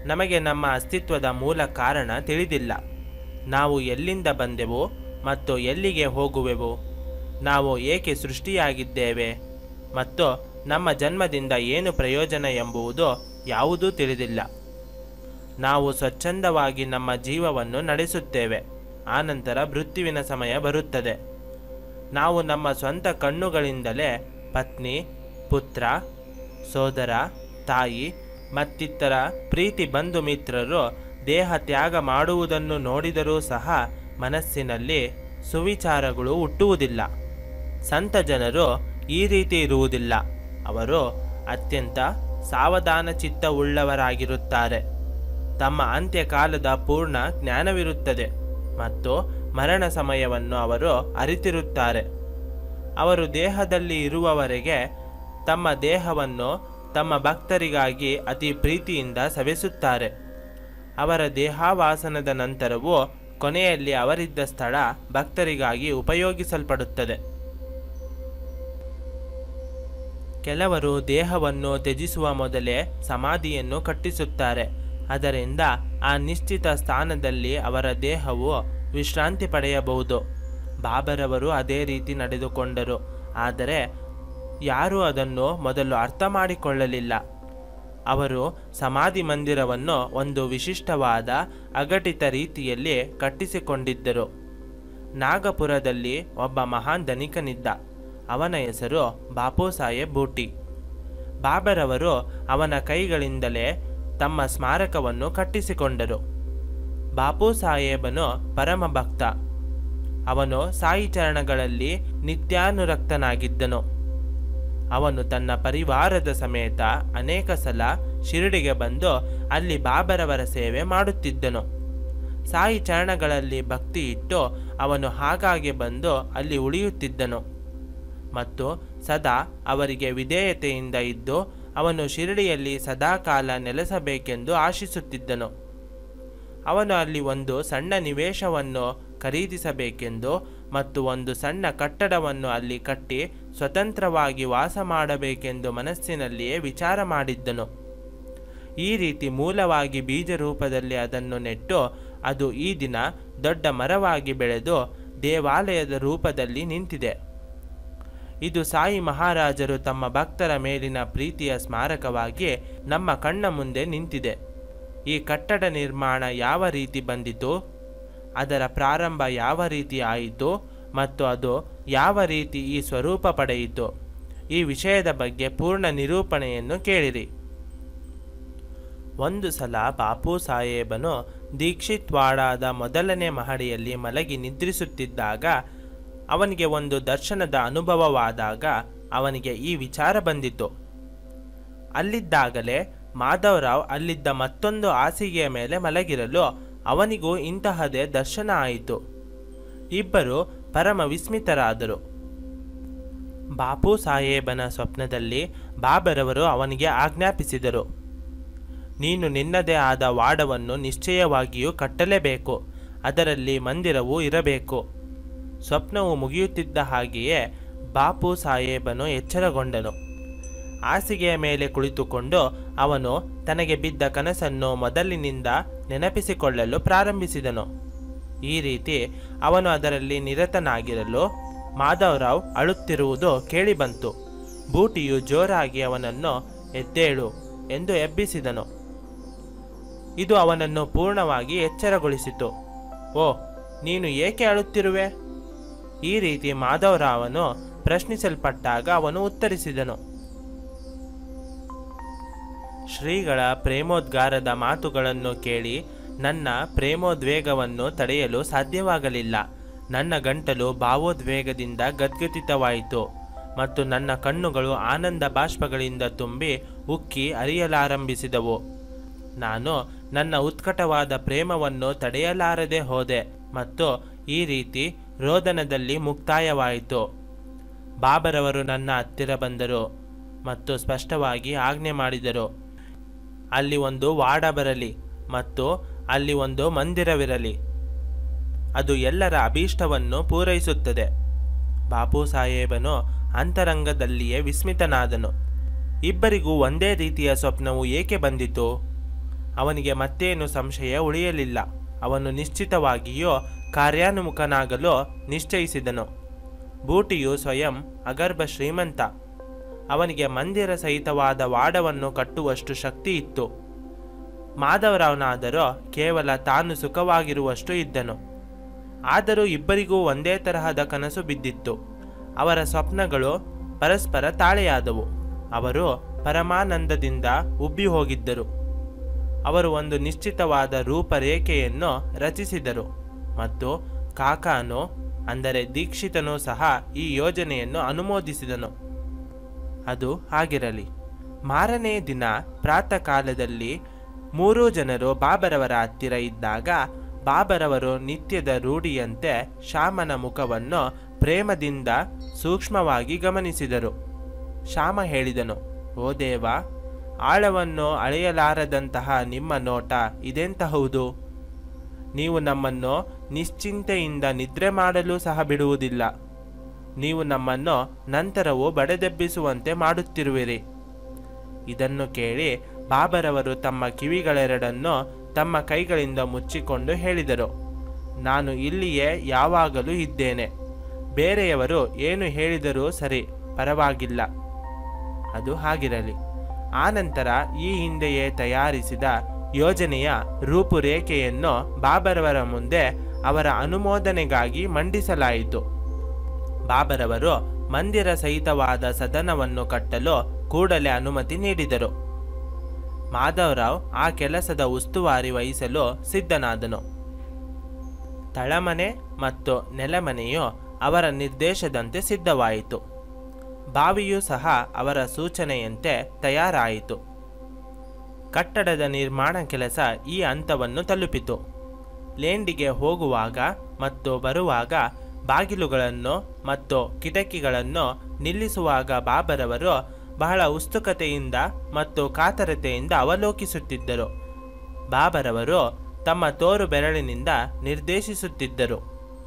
ನಮಗೆ ನಮ್ಮ ಅಸ್ತಿತ್ವದ ಮೂಲ ಕಾರಣ ತಿಳಿದಿಲ್ಲ ನಾವು ಎಲ್ಲಿಂದ ಬಂದೆವು ಮತ್ತು ಎಲ್ಲಿಗೆ ಹೋಗುವೆವು ನಾವು ಏಕೆ ಸೃಷ್ಟಿಯಾಗಿದ್ದೇವೆ ಮತ್ತು ನಮ್ಮ ಜನ್ಮದಿಂದ ಏನು ಪ್ರಯೋಜನ ಎಂಬುವುದು ಯಾವುದೂ ತಿಳಿದಿಲ್ಲ ನಾವು ಸ್ವಚ್ಛಂದವಾಗಿ ನಮ್ಮ ಜೀವವನ್ನು ನಡೆಸುತ್ತೇವೆ ಆನಂತರ ಮೃತ್ಯುವಿನ ಸಮಯ ಬರುತ್ತದೆ ನಾವು ನಮ್ಮ ಸ್ವಂತ ಕಣ್ಣುಗಳಿಂದಲೇ ಪತ್ನಿ ಪುತ್ರ ಸೋದರ ತಾಯಿ ಮತ್ತಿತರ ಪ್ರೀತಿ ಬಂಧು ಮಿತ್ರರು ದೇಹ ತ್ಯಾಗ ಮಾಡುವುದನ್ನು ನೋಡಿದರೂ ಸಹ ಮನಸ್ಸಿನಲ್ಲಿ ಸುವಿಚಾರಗಳು ಹುಟ್ಟುವುದಿಲ್ಲ ಸಂತ ಜನರು ಈ ರೀತಿ ಇರುವುದಿಲ್ಲ ಅವರು ಅತ್ಯಂತ ಸಾವಧಾನ ಚಿತ್ತವುಳ್ಳವರಾಗಿರುತ್ತಾರೆ ತಮ್ಮ ಅಂತ್ಯಕಾಲದ ಪೂರ್ಣ ಜ್ಞಾನವಿರುತ್ತದೆ ಮತ್ತು ಮರಣ ಸಮಯವನ್ನು ಅವರು ಅರಿತಿರುತ್ತಾರೆ ಅವರು ದೇಹದಲ್ಲಿ ಇರುವವರೆಗೆ ತಮ್ಮ ದೇಹವನ್ನು ತಮ್ಮ ಭಕ್ತರಿಗಾಗಿ ಅತಿ ಪ್ರೀತಿಯಿಂದ ಸವೆಸುತ್ತಾರೆ ಅವರ ದೇಹಾವಾಸನದ ನಂತರವೂ ಕೊನೆಯಲ್ಲಿ ಅವರಿದ್ದ ಸ್ಥಳ ಭಕ್ತರಿಗಾಗಿ ಉಪಯೋಗಿಸಲ್ಪಡುತ್ತದೆ ಕೆಲವರು ದೇಹವನ್ನು ತ್ಯಜಿಸುವ ಮೊದಲೇ ಸಮಾಧಿಯನ್ನು ಕಟ್ಟಿಸುತ್ತಾರೆ ಅದರಿಂದ ಆ ನಿಶ್ಚಿತ ಸ್ಥಾನದಲ್ಲಿ ಅವರ ದೇಹವು ವಿಶ್ರಾಂತಿ ಪಡೆಯಬಹುದು ಬಾಬರವರು ಅದೇ ರೀತಿ ನಡೆದುಕೊಂಡರು ಆದರೆ ಯಾರೂ ಅದನ್ನು ಮೊದಲು ಅರ್ಥ ಮಾಡಿಕೊಳ್ಳಲಿಲ್ಲ ಅವರು ಸಮಾಧಿ ಮಂದಿರವನ್ನು ಒಂದು ವಿಶಿಷ್ಟವಾದ ಅಘಟಿತ ರೀತಿಯಲ್ಲಿ ಕಟ್ಟಿಸಿಕೊಂಡಿದ್ದರು ನಾಗಪುರದಲ್ಲಿ ಒಬ್ಬ ಮಹಾನ್ ಧನಿಕನಿದ್ದ ಅವನ ಹೆಸರು ಬಾಪು ಸಾಹೇಬ್ ಬೂಟಿ ಬಾಬರವರು ಅವನ ಕೈಗಳಿಂದಲೇ ತಮ್ಮ ಸ್ಮಾರಕವನ್ನು ಕಟ್ಟಿಸಿಕೊಂಡರು ಬಾಪು ಸಾಹೇಬನು ಪರಮ ಭಕ್ತ ಅವನು ಸಾಯಿ ಚರಣಗಳಲ್ಲಿ ನಿತ್ಯಾನುರಕ್ತನಾಗಿದ್ದನು ಅವನು ತನ್ನ ಪರಿವಾರದ ಸಮೇತ ಅನೇಕ ಸಲ ಶಿರಡಿಗೆ ಬಂದು ಅಲ್ಲಿ ಬಾಬರವರ ಸೇವೆ ಮಾಡುತ್ತಿದ್ದನು ಸಾಯಿ ಚರಣಗಳಲ್ಲಿ ಭಕ್ತಿ ಇಟ್ಟು ಅವನು ಹಾಗಾಗಿ ಬಂದು ಅಲ್ಲಿ ಉಳಿಯುತ್ತಿದ್ದನು ಮತ್ತು ಸದಾ ಅವರಿಗೆ ವಿಧೇಯತೆಯಿಂದ ಇದ್ದು ಅವನು ಶಿರಡಿಯಲ್ಲಿ ಸದಾಕಾಲ ನೆಲೆಸಬೇಕೆಂದು ಆಶಿಸುತ್ತಿದ್ದನು ಅವನು ಅಲ್ಲಿ ಒಂದು ಸಣ್ಣ ನಿವೇಶವನ್ನು ಖರೀದಿಸಬೇಕೆಂದು ಮತ್ತು ಒಂದು ಸಣ್ಣ ಕಟ್ಟಡವನ್ನು ಅಲ್ಲಿ ಕಟ್ಟಿ ಸ್ವತಂತ್ರವಾಗಿ ವಾಸ ಮಾಡಬೇಕೆಂದು ಮನಸ್ಸಿನಲ್ಲಿಯೇ ವಿಚಾರ ಮಾಡಿದ್ದನು ಈ ರೀತಿ ಮೂಲವಾಗಿ ಬೀಜ ರೂಪದಲ್ಲಿ ಅದನ್ನು ನೆಟ್ಟು ಅದು ಈ ದಿನ ದೊಡ್ಡ ಮರವಾಗಿ ಬೆಳೆದು ದೇವಾಲಯದ ರೂಪದಲ್ಲಿ ನಿಂತಿದೆ ಇದು ಸಾಯಿ ಮಹಾರಾಜರು ತಮ್ಮ ಭಕ್ತರ ಮೇಲಿನ ಪ್ರೀತಿಯ ಸ್ಮಾರಕವಾಗಿ ನಮ್ಮ ಕಣ್ಣ ಮುಂದೆ ನಿಂತಿದೆ ಈ ಕಟ್ಟಡ ನಿರ್ಮಾಣ ಯಾವ ರೀತಿ ಬಂದಿತು ಅದರ ಪ್ರಾರಂಭ ಯಾವ ರೀತಿ ಆಯಿತು ಮತ್ತು ಅದು ಯಾವ ರೀತಿ ಈ ಸ್ವರೂಪ ಪಡೆಯಿತು ಈ ವಿಷಯದ ಬಗ್ಗೆ ಪೂರ್ಣ ನಿರೂಪಣೆಯನ್ನು ಕೇಳಿರಿ ಒಂದು ಸಲ ಬಾಪು ಸಾಹೇಬನು ದೀಕ್ಷಿತ್ವಾಡಾದ ಮೊದಲನೇ ಮಹಡಿಯಲ್ಲಿ ಮಲಗಿ ನಿದ್ರಿಸುತ್ತಿದ್ದಾಗ ಅವನಿಗೆ ಒಂದು ದರ್ಶನದ ಅನುಭವವಾದಾಗ ಅವನಿಗೆ ಈ ವಿಚಾರ ಬಂದಿತು ಅಲ್ಲಿದ್ದಾಗಲೇ ಮಾಧವರಾವ್ ಅಲ್ಲಿದ್ದ ಮತ್ತೊಂದು ಹಾಸಿಗೆಯ ಮೇಲೆ ಮಲಗಿರಲು ಅವನಿಗೂ ಇಂತಹದೇ ದರ್ಶನ ಆಯಿತು ಇಬ್ಬರು ಪರಮ ವಿಸ್ಮಿತರಾದರು ಬಾಪು ಸಾಹೇಬನ ಸ್ವಪ್ನದಲ್ಲಿ ಬಾಬರವರು ಅವನಿಗೆ ಆಜ್ಞಾಪಿಸಿದರು ನೀನು ನಿನ್ನದೇ ಆದ ವಾಡವನ್ನು ನಿಶ್ಚಯವಾಗಿಯೂ ಕಟ್ಟಲೇಬೇಕು ಅದರಲ್ಲಿ ಮಂದಿರವೂ ಇರಬೇಕು ಸ್ವಪ್ನವು ಮುಗಿಯುತ್ತಿದ್ದ ಹಾಗೆಯೇ ಬಾಪು ಸಾಹೇಬನು ಎಚ್ಚರಗೊಂಡನು ಹಾಸಿಗೆಯ ಮೇಲೆ ಕುಳಿತುಕೊಂಡು ಅವನು ತನಗೆ ಬಿದ್ದ ಕನಸನ್ನು ಮೊದಲಿನಿಂದ ನೆನಪಿಸಿಕೊಳ್ಳಲು ಪ್ರಾರಂಭಿಸಿದನು ಈ ರೀತಿ ಅವನು ಅದರಲ್ಲಿ ನಿರತನಾಗಿರಲು ಮಾಧವರಾವ್ ಅಳುತ್ತಿರುವುದು ಕೇಳಿಬಂತು ಬೂಟಿಯು ಜೋರಾಗಿ ಅವನನ್ನು ಎದ್ದೇಳು ಎಂದು ಎಬ್ಬಿಸಿದನು ಇದು ಅವನನ್ನು ಪೂರ್ಣವಾಗಿ ಎಚ್ಚರಗೊಳಿಸಿತು ಓ ನೀನು ಏಕೆ ಅಳುತ್ತಿರುವೆ ಈ ರೀತಿ ಮಾಧವರಾವನು ಪ್ರಶ್ನಿಸಲ್ಪಟ್ಟಾಗ ಅವನು ಉತ್ತರಿಸಿದನು ಶ್ರೀಗಳ ಪ್ರೇಮೋದ್ಗಾರದ ಮಾತುಗಳನ್ನು ಕೇಳಿ ನನ್ನ ಪ್ರೇಮೋದ್ವೇಗವನ್ನು ತಡೆಯಲು ಸಾಧ್ಯವಾಗಲಿಲ್ಲ ನನ್ನ ಗಂಟಲು ಭಾವೋದ್ವೇಗದಿಂದ ಗದ್ಗದಿತವಾಯಿತು ಮತ್ತು ನನ್ನ ಕಣ್ಣುಗಳು ಆನಂದ ಬಾಷ್ಪಗಳಿಂದ ತುಂಬಿ ಉಕ್ಕಿ ಅರಿಯಲಾರಂಭಿಸಿದವು ನಾನು ನನ್ನ ಉತ್ಕಟವಾದ ಪ್ರೇಮವನ್ನು ತಡೆಯಲಾರದೆ ಹೋದೆ ಮತ್ತು ಈ ರೀತಿ ರೋದನದಲ್ಲಿ ಮುಕ್ತಾಯವಾಯಿತು ಬಾಬರವರು ನನ್ನ ಹತ್ತಿರ ಬಂದರು ಮತ್ತು ಸ್ಪಷ್ಟವಾಗಿ ಆಜ್ಞೆ ಮಾಡಿದರು ಅಲ್ಲಿ ಒಂದು ವಾಡ ಬರಲಿ ಮತ್ತು ಅಲ್ಲಿ ಒಂದು ಮಂದಿರವಿರಲಿ ಅದು ಎಲ್ಲರ ಅಭೀಷ್ಟವನ್ನು ಪೂರೈಸುತ್ತದೆ ಬಾಪು ಸಾಹೇಬನು ಅಂತರಂಗದಲ್ಲಿಯೇ ವಿಸ್ಮಿತನಾದನು ಇಬ್ಬರಿಗೂ ಒಂದೇ ರೀತಿಯ ಸ್ವಪ್ನವು ಏಕೆ ಬಂದಿತು ಅವನಿಗೆ ಮತ್ತೇನು ಸಂಶಯ ಉಳಿಯಲಿಲ್ಲ ಅವನು ನಿಶ್ಚಿತವಾಗಿಯೂ ಕಾರ್ಯಾನುಮುಖನಾಗಲು ನಿಶ್ಚಯಿಸಿದನು ಬೂಟಿಯು ಸ್ವಯಂ ಅಗರ್ಭ ಶ್ರೀಮಂತ ಅವನಿಗೆ ಮಂದಿರ ಸಹಿತವಾದ ವಾಡವನ್ನು ಕಟ್ಟುವಷ್ಟು ಶಕ್ತಿ ಇತ್ತು ಮಾಧವರಾವನಾದರೂ ಕೇವಲ ತಾನು ಸುಖವಾಗಿರುವಷ್ಟು ಇದ್ದನು ಆದರೂ ಇಬ್ಬರಿಗೂ ಒಂದೇ ತರಹದ ಕನಸು ಬಿದ್ದಿತ್ತು ಅವರ ಸ್ವಪ್ನಗಳು ಪರಸ್ಪರ ತಾಳೆಯಾದವು ಅವರು ಪರಮಾನಂದದಿಂದ ಉಬ್ಬಿ ಹೋಗಿದ್ದರು ಅವರು ಒಂದು ನಿಶ್ಚಿತವಾದ ರೂಪರೇಖೆಯನ್ನು ರಚಿಸಿದರು ಮತ್ತು ಕಾಕಾನು ಅಂದರೆ ದೀಕ್ಷಿತನು ಸಹ ಈ ಯೋಜನೆಯನ್ನು ಅನುಮೋದಿಸಿದನು ಅದು ಹಾಗಿರಲಿ ಮಾರನೇ ದಿನ ಪ್ರಾತಃ ಕಾಲದಲ್ಲಿ ಮೂರೂ ಜನರು ಬಾಬರವರ ಹತ್ತಿರ ಇದ್ದಾಗ ಬಾಬರವರು ನಿತ್ಯದ ರೂಢಿಯಂತೆ ಶ್ಯಾಮನ ಮುಖವನ್ನು ಪ್ರೇಮದಿಂದ ಸೂಕ್ಷ್ಮವಾಗಿ ಗಮನಿಸಿದರು ಶ್ಯಾಮ ಹೇಳಿದನು ಓ ದೇವ ಆಳವನ್ನು ಅಳೆಯಲಾರದಂತಹ ನಿಮ್ಮ ನೋಟ ಇದೆಂತಹುದು ನೀವು ನಮ್ಮನ್ನು ನಿಶ್ಚಿಂತೆಯಿಂದ ನಿದ್ರೆ ಮಾಡಲು ಸಹ ಬಿಡುವುದಿಲ್ಲ ನೀವು ನಮ್ಮನ್ನು ನಂತರವೂ ಬಡೆದೆಬ್ಬಿಸುವಂತೆ ಮಾಡುತ್ತಿರುವಿರಿ ಇದನ್ನು ಕೇಳಿ ಬಾಬರವರು ತಮ್ಮ ಕಿವಿಗಳೆರಡನ್ನು ತಮ್ಮ ಕೈಗಳಿಂದ ಮುಚ್ಚಿಕೊಂಡು ಹೇಳಿದರು ನಾನು ಇಲ್ಲಿಯೇ ಯಾವಾಗಲೂ ಇದ್ದೇನೆ ಬೇರೆಯವರು ಏನು ಹೇಳಿದರೂ ಸರಿ ಪರವಾಗಿಲ್ಲ ಅದು ಹಾಗಿರಲಿ ಆನಂತರ ಈ ಹಿಂದೆಯೇ ತಯಾರಿಸಿದ ಯೋಜನೆಯ ರೂಪುರೇಖೆಯನ್ನು ಬಾಬರವರ ಮುಂದೆ ಅವರ ಅನುಮೋದನೆಗಾಗಿ ಮಂಡಿಸಲಾಯಿತು ಬಾಬರವರು ಮಂದಿರ ಸಹಿತವಾದ ಸದನವನ್ನು ಕಟ್ಟಲು ಕೂಡಲೇ ಅನುಮತಿ ನೀಡಿದರು ಮಾಧವರಾವ್ ಆ ಕೆಲಸದ ಉಸ್ತುವಾರಿ ವಹಿಸಲು ಸಿದ್ಧನಾದನು ತಳಮನೆ ಮತ್ತು ನೆಲಮನೆಯು ಅವರ ನಿರ್ದೇಶದಂತೆ ಸಿದ್ಧವಾಯಿತು ಬಾವಿಯೂ ಸಹ ಅವರ ಸೂಚನೆಯಂತೆ ತಯಾರಾಯಿತು ಕಟ್ಟಡದ ನಿರ್ಮಾಣ ಕೆಲಸ ಈ ಹಂತವನ್ನು ತಲುಪಿತು ಲೇಂಡಿಗೆ ಹೋಗುವಾಗ ಮತ್ತು ಬರುವಾಗ ಬಾಗಿಲುಗಳನ್ನು ಮತ್ತು ಕಿಟಕಿಗಳನ್ನು ನಿಲ್ಲಿಸುವಾಗ ಬಾಬರವರು ಬಹಳ ಉತ್ಸುಕತೆಯಿಂದ ಮತ್ತು ಕಾತರತೆಯಿಂದ ಅವಲೋಕಿಸುತ್ತಿದ್ದರು ಬಾಬರವರು ತಮ್ಮ ತೋರು ಬೆರಳಿನಿಂದ ನಿರ್ದೇಶಿಸುತ್ತಿದ್ದರು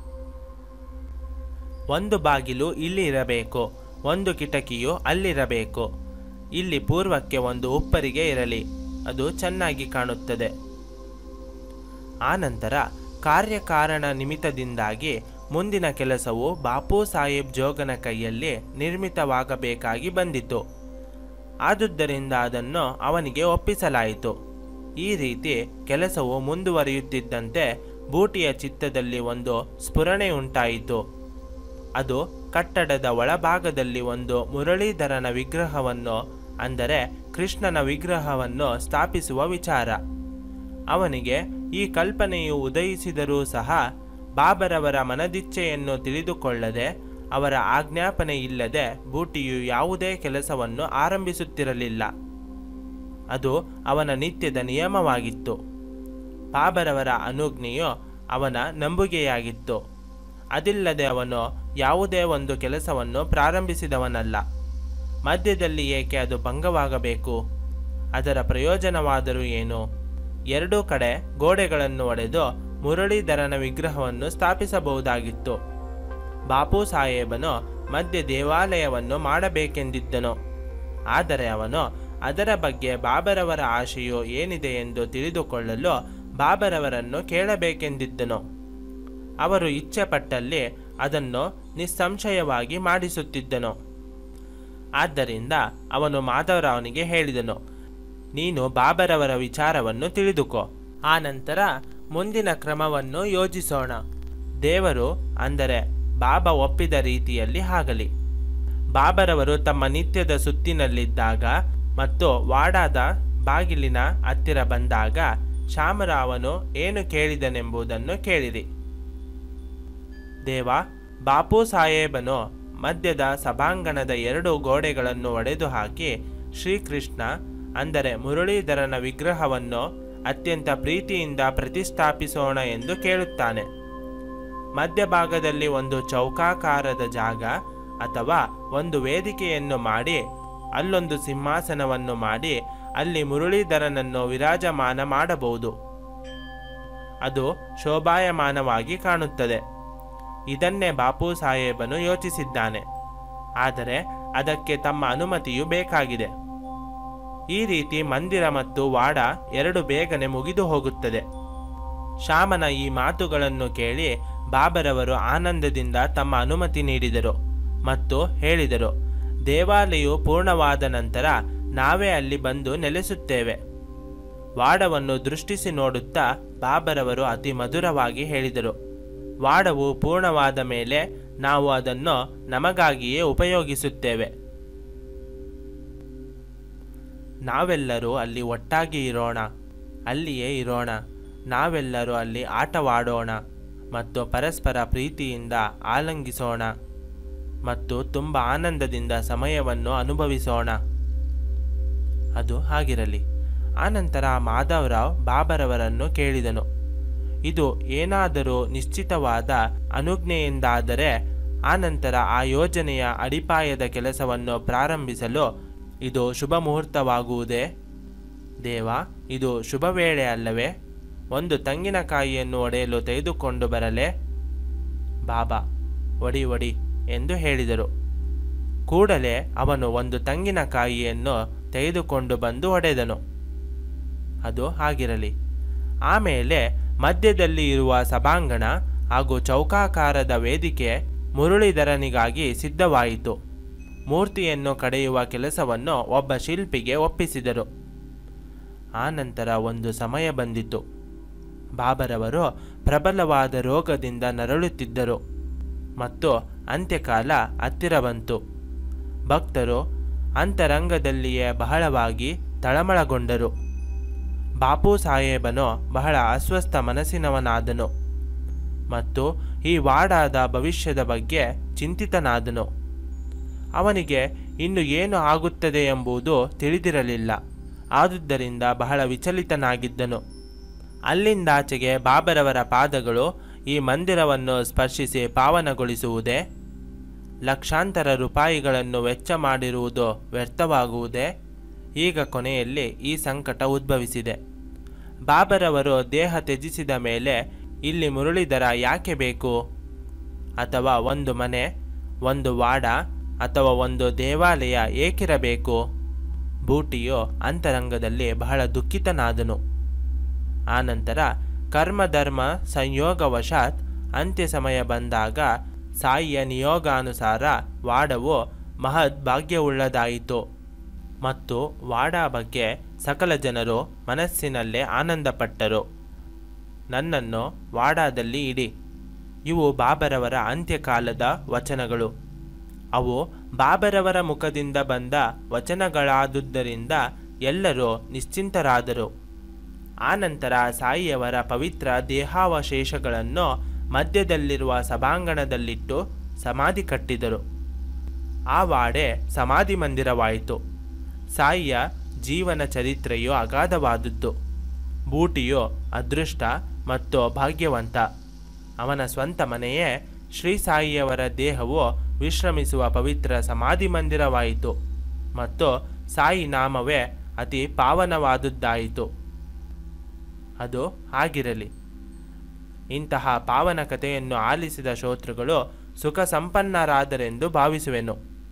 ಒಂದು ಬಾಗಿಲು ಇಲ್ಲಿ ಇರಬೇಕು ಒಂದು ಕಿಟಕಿಯು ಅಲ್ಲಿರಬೇಕು ಇಲ್ಲಿ ಪೂರ್ವಕ್ಕೆ ಒಂದು ಉಪ್ಪರಿಗೆ ಇರಲಿ ಅದು ಚೆನ್ನಾಗಿ ಕಾಣುತ್ತದೆ ಆನಂತರ ಕಾರ್ಯಕಾರಣ ನಿಮಿತ್ತದಿಂದಾಗಿ ಮುಂದಿನ ಕೆಲಸವು ಬಾಪು ಸಾಹೇಬ್ ಜೋಗನ ಕೈಯಲ್ಲಿ ನಿರ್ಮಿತವಾಗಬೇಕಾಗಿ ಬಂದಿತು ಆದುದರಿಂದ ಅದನ್ನು ಅವನಿಗೆ ಒಪ್ಪಿಸಲಾಯಿತು ಈ ರೀತಿ ಕೆಲಸವು ಮುಂದುವರಿಯುತ್ತಿದ್ದಂತೆ ಬೂಟಿಯ ಚಿತ್ತದಲ್ಲಿ ಒಂದು ಸ್ಫುರಣೆ ಉಂಟಾಯಿತು ಅದು ಕಟ್ಟಡದ ಒಳಭಾಗದಲ್ಲಿ ಒಂದು ಮುರಳೀಧರನ ವಿಗ್ರಹವನ್ನು ಅಂದರೆ ಕೃಷ್ಣನ ವಿಗ್ರಹವನ್ನು ಸ್ಥಾಪಿಸುವ ವಿಚಾರ ಅವನಿಗೆ ಈ ಕಲ್ಪನೆಯು ಉದಯಿಸಿದರೂ ಸಹ ಬಾಬರವರ ಮನದಿಚ್ಛೆಯನ್ನು ತಿಳಿದುಕೊಳ್ಳದೆ ಅವರ ಆಜ್ಞಾಪನೆ ಇಲ್ಲದೆ ಬೂಟಿಯು ಯಾವುದೇ ಕೆಲಸವನ್ನು ಆರಂಭಿಸುತ್ತಿರಲಿಲ್ಲ ಅದು ಅವನ ನಿತ್ಯದ ನಿಯಮವಾಗಿತ್ತು ಬಾಬರವರ ಅನುಜ್ಞೆಯು ಅವನ ನಂಬುಗೆಯಾಗಿತ್ತು ಅದಿಲ್ಲದೆ ಅವನು ಯಾವುದೇ ಒಂದು ಕೆಲಸವನ್ನು ಪ್ರಾರಂಭಿಸಿದವನಲ್ಲ ಮಧ್ಯದಲ್ಲಿ ಏಕೆ ಅದು ಭಂಗವಾಗಬೇಕು ಅದರ ಪ್ರಯೋಜನವಾದರೂ ಏನು ಎರಡೂ ಕಡೆ ಗೋಡೆಗಳನ್ನು ಒಡೆದು ಮುರಳೀಧರನ ವಿಗ್ರಹವನ್ನು ಸ್ಥಾಪಿಸಬಹುದಾಗಿತ್ತು ಬಾಪು ಸಾಹೇಬನು ಮಧ್ಯ ದೇವಾಲಯವನ್ನು ಮಾಡಬೇಕೆಂದಿದ್ದನು ಆದರೆ ಅವನು ಅದರ ಬಗ್ಗೆ ಬಾಬರವರ ಆಶೆಯು ಏನಿದೆ ಎಂದು ತಿಳಿದುಕೊಳ್ಳಲು ಬಾಬರವರನ್ನು ಕೇಳಬೇಕೆಂದಿದ್ದನು ಅವರು ಇಚ್ಛೆಪಟ್ಟಲ್ಲಿ ಅದನ್ನು ನಿಸ್ಸಂಶಯವಾಗಿ ಮಾಡಿಸುತ್ತಿದ್ದನು ಆದ್ದರಿಂದ ಅವನು ಮಾಧವರಾವನಿಗೆ ಹೇಳಿದನು ನೀನು ಬಾಬರವರ ವಿಚಾರವನ್ನು ತಿಳಿದುಕೋ ಆನಂತರ ಮುಂದಿನ ಕ್ರಮವನ್ನು ಯೋಜಿಸೋಣ ದೇವರು ಅಂದರೆ ಬಾಬಾ ಒಪ್ಪಿದ ರೀತಿಯಲ್ಲಿ ಆಗಲಿ ಬಾಬರವರು ತಮ್ಮ ನಿತ್ಯದ ಸುತ್ತಿನಲ್ಲಿದ್ದಾಗ ಮತ್ತು ವಾಡಾದ ಬಾಗಿಲಿನ ಹತ್ತಿರ ಬಂದಾಗ ಶಾಮರಾವನು ಏನು ಕೇಳಿದನೆಂಬುದನ್ನು ಕೇಳಿರಿ ದೇವ ಬಾಪು ಸಾಹೇಬನು ಮಧ್ಯದ ಸಭಾಂಗಣದ ಎರಡು ಗೋಡೆಗಳನ್ನು ಒಡೆದು ಹಾಕಿ ಶ್ರೀಕೃಷ್ಣ ಅಂದರೆ ಮುರಳೀಧರನ ವಿಗ್ರಹವನ್ನು ಅತ್ಯಂತ ಪ್ರೀತಿಯಿಂದ ಪ್ರತಿಷ್ಠಾಪಿಸೋಣ ಎಂದು ಕೇಳುತ್ತಾನೆ ಮಧ್ಯಭಾಗದಲ್ಲಿ ಒಂದು ಚೌಕಾಕಾರದ ಜಾಗ ಅಥವಾ ಒಂದು ವೇದಿಕೆಯನ್ನು ಮಾಡಿ ಅಲ್ಲೊಂದು ಸಿಂಹಾಸನವನ್ನು ಮಾಡಿ ಅಲ್ಲಿ ಮುರಳೀಧರನನ್ನು ವಿರಾಜಮಾನ ಮಾಡಬಹುದು ಅದು ಶೋಭಾಯಮಾನವಾಗಿ ಕಾಣುತ್ತದೆ ಇದನ್ನೇ ಬಾಪು ಸಾಹೇಬನು ಯೋಚಿಸಿದ್ದಾನೆ ಆದರೆ ಅದಕ್ಕೆ ತಮ್ಮ ಅನುಮತಿಯು ಬೇಕಾಗಿದೆ ಈ ರೀತಿ ಮಂದಿರ ಮತ್ತು ವಾಡ ಎರಡು ಬೇಗನೆ ಮುಗಿದು ಹೋಗುತ್ತದೆ ಶ್ಯಾಮನ ಈ ಮಾತುಗಳನ್ನು ಕೇಳಿ ಬಾಬರವರು ಆನಂದದಿಂದ ತಮ್ಮ ಅನುಮತಿ ನೀಡಿದರು ಮತ್ತು ಹೇಳಿದರು ದೇವಾಲಯವು ಪೂರ್ಣವಾದ ನಂತರ ನಾವೇ ಅಲ್ಲಿ ಬಂದು ನೆಲೆಸುತ್ತೇವೆ ವಾಡವನ್ನು ದೃಷ್ಟಿಸಿ ನೋಡುತ್ತಾ ಬಾಬರವರು ಅತಿ ಮಧುರವಾಗಿ ಹೇಳಿದರು ವಾಡವು ಪೂರ್ಣವಾದ ಮೇಲೆ ನಾವು ಅದನ್ನು ನಮಗಾಗಿಯೇ ಉಪಯೋಗಿಸುತ್ತೇವೆ ನಾವೆಲ್ಲರೂ ಅಲ್ಲಿ ಒಟ್ಟಾಗಿ ಇರೋಣ ಅಲ್ಲಿಯೇ ಇರೋಣ ನಾವೆಲ್ಲರೂ ಅಲ್ಲಿ ಆಟವಾಡೋಣ ಮತ್ತು ಪರಸ್ಪರ ಪ್ರೀತಿಯಿಂದ ಆಲಂಗಿಸೋಣ ಮತ್ತು ತುಂಬ ಆನಂದದಿಂದ ಸಮಯವನ್ನು ಅನುಭವಿಸೋಣ ಅದು ಹಾಗಿರಲಿ ಆನಂತರ ಮಾಧವರಾವ್ ಬಾಬರವರನ್ನು ಕೇಳಿದನು ಇದು ಏನಾದರೂ ನಿಶ್ಚಿತವಾದ ಅನುಜ್ಞೆಯಿಂದಾದರೆ ಆನಂತರ ಆ ಯೋಜನೆಯ ಅಡಿಪಾಯದ ಕೆಲಸವನ್ನು ಪ್ರಾರಂಭಿಸಲು ಇದು ಶುಭ ಮುಹೂರ್ತವಾಗುವುದೇ ದೇವ ಇದು ಶುಭ ವೇಳೆ ಅಲ್ಲವೇ ಒಂದು ತೆಂಗಿನಕಾಯಿಯನ್ನು ಒಡೆಯಲು ತೆಗೆದುಕೊಂಡು ಬರಲೇ ಬಾಬಾ ಒಡಿ ಒಡಿ ಎಂದು ಹೇಳಿದರು ಕೂಡಲೇ ಅವನು ಒಂದು ತೆಂಗಿನಕಾಯಿಯನ್ನು ತೆಗೆದುಕೊಂಡು ಬಂದು ಹೊಡೆದನು ಅದು ಹಾಗಿರಲಿ ಆಮೇಲೆ ಮಧ್ಯದಲ್ಲಿ ಇರುವ ಸಭಾಂಗಣ ಹಾಗೂ ಚೌಕಾಕಾರದ ವೇದಿಕೆ ಮುರಳೀಧರನಿಗಾಗಿ ಸಿದ್ಧವಾಯಿತು ಮೂರ್ತಿಯನ್ನು ಕಡೆಯುವ ಕೆಲಸವನ್ನು ಒಬ್ಬ ಶಿಲ್ಪಿಗೆ ಒಪ್ಪಿಸಿದರು ಆನಂತರ ಒಂದು ಸಮಯ ಬಂದಿತು ಬಾಬರವರು ಪ್ರಬಲವಾದ ರೋಗದಿಂದ ನರಳುತ್ತಿದ್ದರು ಮತ್ತು ಅಂತ್ಯಕಾಲ ಹತ್ತಿರ ಬಂತು ಭಕ್ತರು ಅಂತರಂಗದಲ್ಲಿಯೇ ಬಹಳವಾಗಿ ತಳಮಳಗೊಂಡರು ಬಾಪು ಸಾಹೇಬನು ಬಹಳ ಅಸ್ವಸ್ಥ ಮನಸ್ಸಿನವನಾದನು ಮತ್ತು ಈ ವಾಡಾದ ಭವಿಷ್ಯದ ಬಗ್ಗೆ ಚಿಂತಿತನಾದನು ಅವನಿಗೆ ಇನ್ನು ಏನು ಆಗುತ್ತದೆ ಎಂಬುದು ತಿಳಿದಿರಲಿಲ್ಲ ಆದುದರಿಂದ ಬಹಳ ವಿಚಲಿತನಾಗಿದ್ದನು ಅಲ್ಲಿಂದಾಚೆಗೆ ಬಾಬರವರ ಪಾದಗಳು ಈ ಮಂದಿರವನ್ನು ಸ್ಪರ್ಶಿಸಿ ಪಾವನಗೊಳಿಸುವುದೇ ಲಕ್ಷಾಂತರ ರೂಪಾಯಿಗಳನ್ನು ವೆಚ್ಚ ಮಾಡಿರುವುದು ವ್ಯರ್ಥವಾಗುವುದೇ ಈಗ ಕೊನೆಯಲ್ಲಿ ಈ ಸಂಕಟ ಉದ್ಭವಿಸಿದೆ ಬಾಬರವರು ದೇಹ ತ್ಯಜಿಸಿದ ಮೇಲೆ ಇಲ್ಲಿ ಮುರಳೀಧರ ಯಾಕೆ ಬೇಕು ಅಥವಾ ಒಂದು ಮನೆ ಒಂದು ವಾಡ ಅಥವಾ ಒಂದು ದೇವಾಲಯ ಏಕಿರಬೇಕು ಬೂಟಿಯು ಅಂತರಂಗದಲ್ಲಿ ಬಹಳ ದುಃಖಿತನಾದನು ಆನಂತರ ಕರ್ಮಧರ್ಮ ಸಂಯೋಗವಶಾತ್ ಅಂತ್ಯ ಸಮಯ ಬಂದಾಗ ಸಾಯಿಯ ನಿಯೋಗಾನುಸಾರ ವಾಡವು ಮಹದ್ ಭಾಗ್ಯವುಳ್ಳದಾಯಿತು ಮತ್ತು ವಾಡಾ ಬಗ್ಗೆ ಸಕಲ ಜನರು ಮನಸ್ಸಿನಲ್ಲೇ ಆನಂದಪಟ್ಟರು ನನ್ನನ್ನು ವಾಡಾದಲ್ಲಿ ಇಡಿ ಇವು ಬಾಬರವರ ಅಂತ್ಯಕಾಲದ ವಚನಗಳು ಅವು ಬಾಬರವರ ಮುಖದಿಂದ ಬಂದ ವಚನಗಳಾದುದರಿಂದ ಎಲ್ಲರೂ ನಿಶ್ಚಿಂತರಾದರು ಆನಂತರ ಸಾಯಿಯವರ ಪವಿತ್ರ ದೇಹಾವಶೇಷಗಳನ್ನು ಮಧ್ಯದಲ್ಲಿರುವ ಸಭಾಂಗಣದಲ್ಲಿಟ್ಟು ಸಮಾಧಿ ಕಟ್ಟಿದರು ಆ ವಾಡೆ ಸಮಾಧಿ ಮಂದಿರವಾಯಿತು ಸಾಯಿಯ ಜೀವನ ಚರಿತ್ರೆಯು ಅಗಾಧವಾದದ್ದು ಬೂಟಿಯು ಅದೃಷ್ಟ ಮತ್ತು ಭಾಗ್ಯವಂತ ಅವನ ಸ್ವಂತ ಮನೆಯೇ ಶ್ರೀ ಸಾಯಿಯವರ ದೇಹವು ವಿಶ್ರಮಿಸುವ ಪವಿತ್ರ ಸಮಾಧಿ ಮಂದಿರವಾಯಿತು ಮತ್ತು ಸಾಯಿ ನಾಮವೇ ಅತಿ ಪಾವನವಾದುದ್ದಾಯಿತು ಅದು ಆಗಿರಲಿ ಇಂತಹ ಪಾವನ ಕಥೆಯನ್ನು ಆಲಿಸಿದ ಶ್ರೋತೃಗಳು ಸುಖ ಸಂಪನ್ನರಾದರೆಂದು ಭಾವಿಸುವೆನು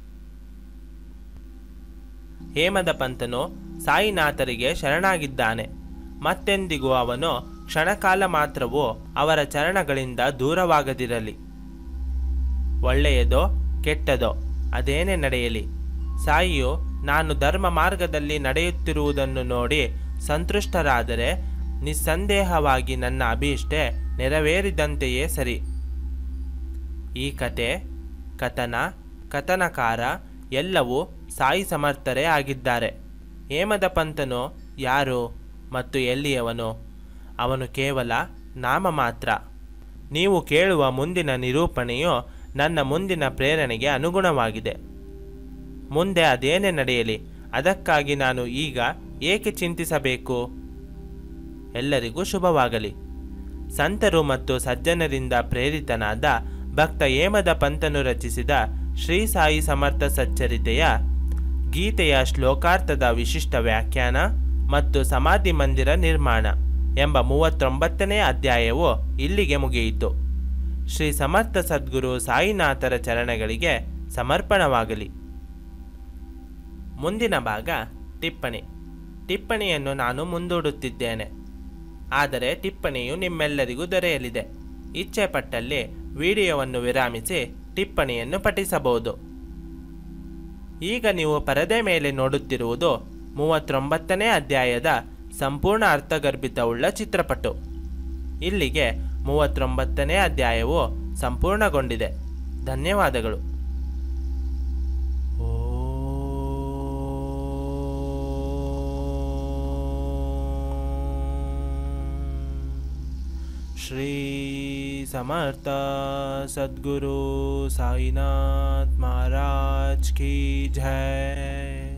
ಹೇಮದ ಪಂತನು ಸಾಯಿನಾಥರಿಗೆ ಶರಣಾಗಿದ್ದಾನೆ ಮತ್ತೆಂದಿಗೂ ಅವನು ಕ್ಷಣಕಾಲ ಮಾತ್ರವೂ ಅವರ ಚರಣಗಳಿಂದ ದೂರವಾಗದಿರಲಿ ಒಳ್ಳೆಯದೋ ಕೆಟ್ಟದೋ ಅದೇನೇ ನಡೆಯಲಿ ಸಾಯಿಯು ನಾನು ಧರ್ಮ ಮಾರ್ಗದಲ್ಲಿ ನಡೆಯುತ್ತಿರುವುದನ್ನು ನೋಡಿ ಸಂತುಷ್ಟರಾದರೆ ನಿಸ್ಸಂದೇಹವಾಗಿ ನನ್ನ ಅಭೀಷ್ಟೆ ನೆರವೇರಿದಂತೆಯೇ ಸರಿ ಈ ಕತೆ ಕಥನ ಕಥನಕಾರ ಎಲ್ಲವೂ ಸಾಯಿ ಸಮರ್ಥರೇ ಆಗಿದ್ದಾರೆ ಹೇಮದ ಪಂತನು ಯಾರು ಮತ್ತು ಎಲ್ಲಿಯವನು ಅವನು ಕೇವಲ ನಾಮ ಮಾತ್ರ ನೀವು ಕೇಳುವ ಮುಂದಿನ ನಿರೂಪಣೆಯು ನನ್ನ ಮುಂದಿನ ಪ್ರೇರಣೆಗೆ ಅನುಗುಣವಾಗಿದೆ ಮುಂದೆ ಅದೇನೇ ನಡೆಯಲಿ ಅದಕ್ಕಾಗಿ ನಾನು ಈಗ ಏಕೆ ಚಿಂತಿಸಬೇಕು ಎಲ್ಲರಿಗೂ ಶುಭವಾಗಲಿ ಸಂತರು ಮತ್ತು ಸಜ್ಜನರಿಂದ ಪ್ರೇರಿತನಾದ ಭಕ್ತ ಹೇಮದ ಪಂತನು ರಚಿಸಿದ ಶ್ರೀ ಸಾಯಿ ಸಮರ್ಥ ಸಚ್ಚರಿತೆಯ ಗೀತೆಯ ಶ್ಲೋಕಾರ್ಥದ ವಿಶಿಷ್ಟ ವ್ಯಾಖ್ಯಾನ ಮತ್ತು ಸಮಾಧಿ ಮಂದಿರ ನಿರ್ಮಾಣ ಎಂಬ ಮೂವತ್ತೊಂಬತ್ತನೇ ಅಧ್ಯಾಯವು ಇಲ್ಲಿಗೆ ಮುಗಿಯಿತು ಶ್ರೀ ಸಮರ್ಥ ಸದ್ಗುರು ಸಾಯಿನಾಥರ ಚರಣಗಳಿಗೆ ಸಮರ್ಪಣವಾಗಲಿ ಮುಂದಿನ ಭಾಗ ಟಿಪ್ಪಣಿ ಟಿಪ್ಪಣಿಯನ್ನು ನಾನು ಮುಂದೂಡುತ್ತಿದ್ದೇನೆ ಆದರೆ ಟಿಪ್ಪಣಿಯು ನಿಮ್ಮೆಲ್ಲರಿಗೂ ದೊರೆಯಲಿದೆ ಇಚ್ಛೆ ಪಟ್ಟಲ್ಲಿ ವಿಡಿಯೋವನ್ನು ವಿರಾಮಿಸಿ ಟಿಪ್ಪಣಿಯನ್ನು ಪಠಿಸಬಹುದು ಈಗ ನೀವು ಪರದೆ ಮೇಲೆ ನೋಡುತ್ತಿರುವುದು ಮೂವತ್ತೊಂಬತ್ತನೇ ಅಧ್ಯಾಯದ ಸಂಪೂರ್ಣ ಅರ್ಥಗರ್ಭಿತವುಳ್ಳ ಚಿತ್ರಪಟು ಇಲ್ಲಿಗೆ ಮೂವತ್ತೊಂಬತ್ತನೇ ಅಧ್ಯಾಯವು ಸಂಪೂರ್ಣಗೊಂಡಿದೆ ಧನ್ಯವಾದಗಳು श्री समर्थ सद्गुरु साईनाथ महाराज की जय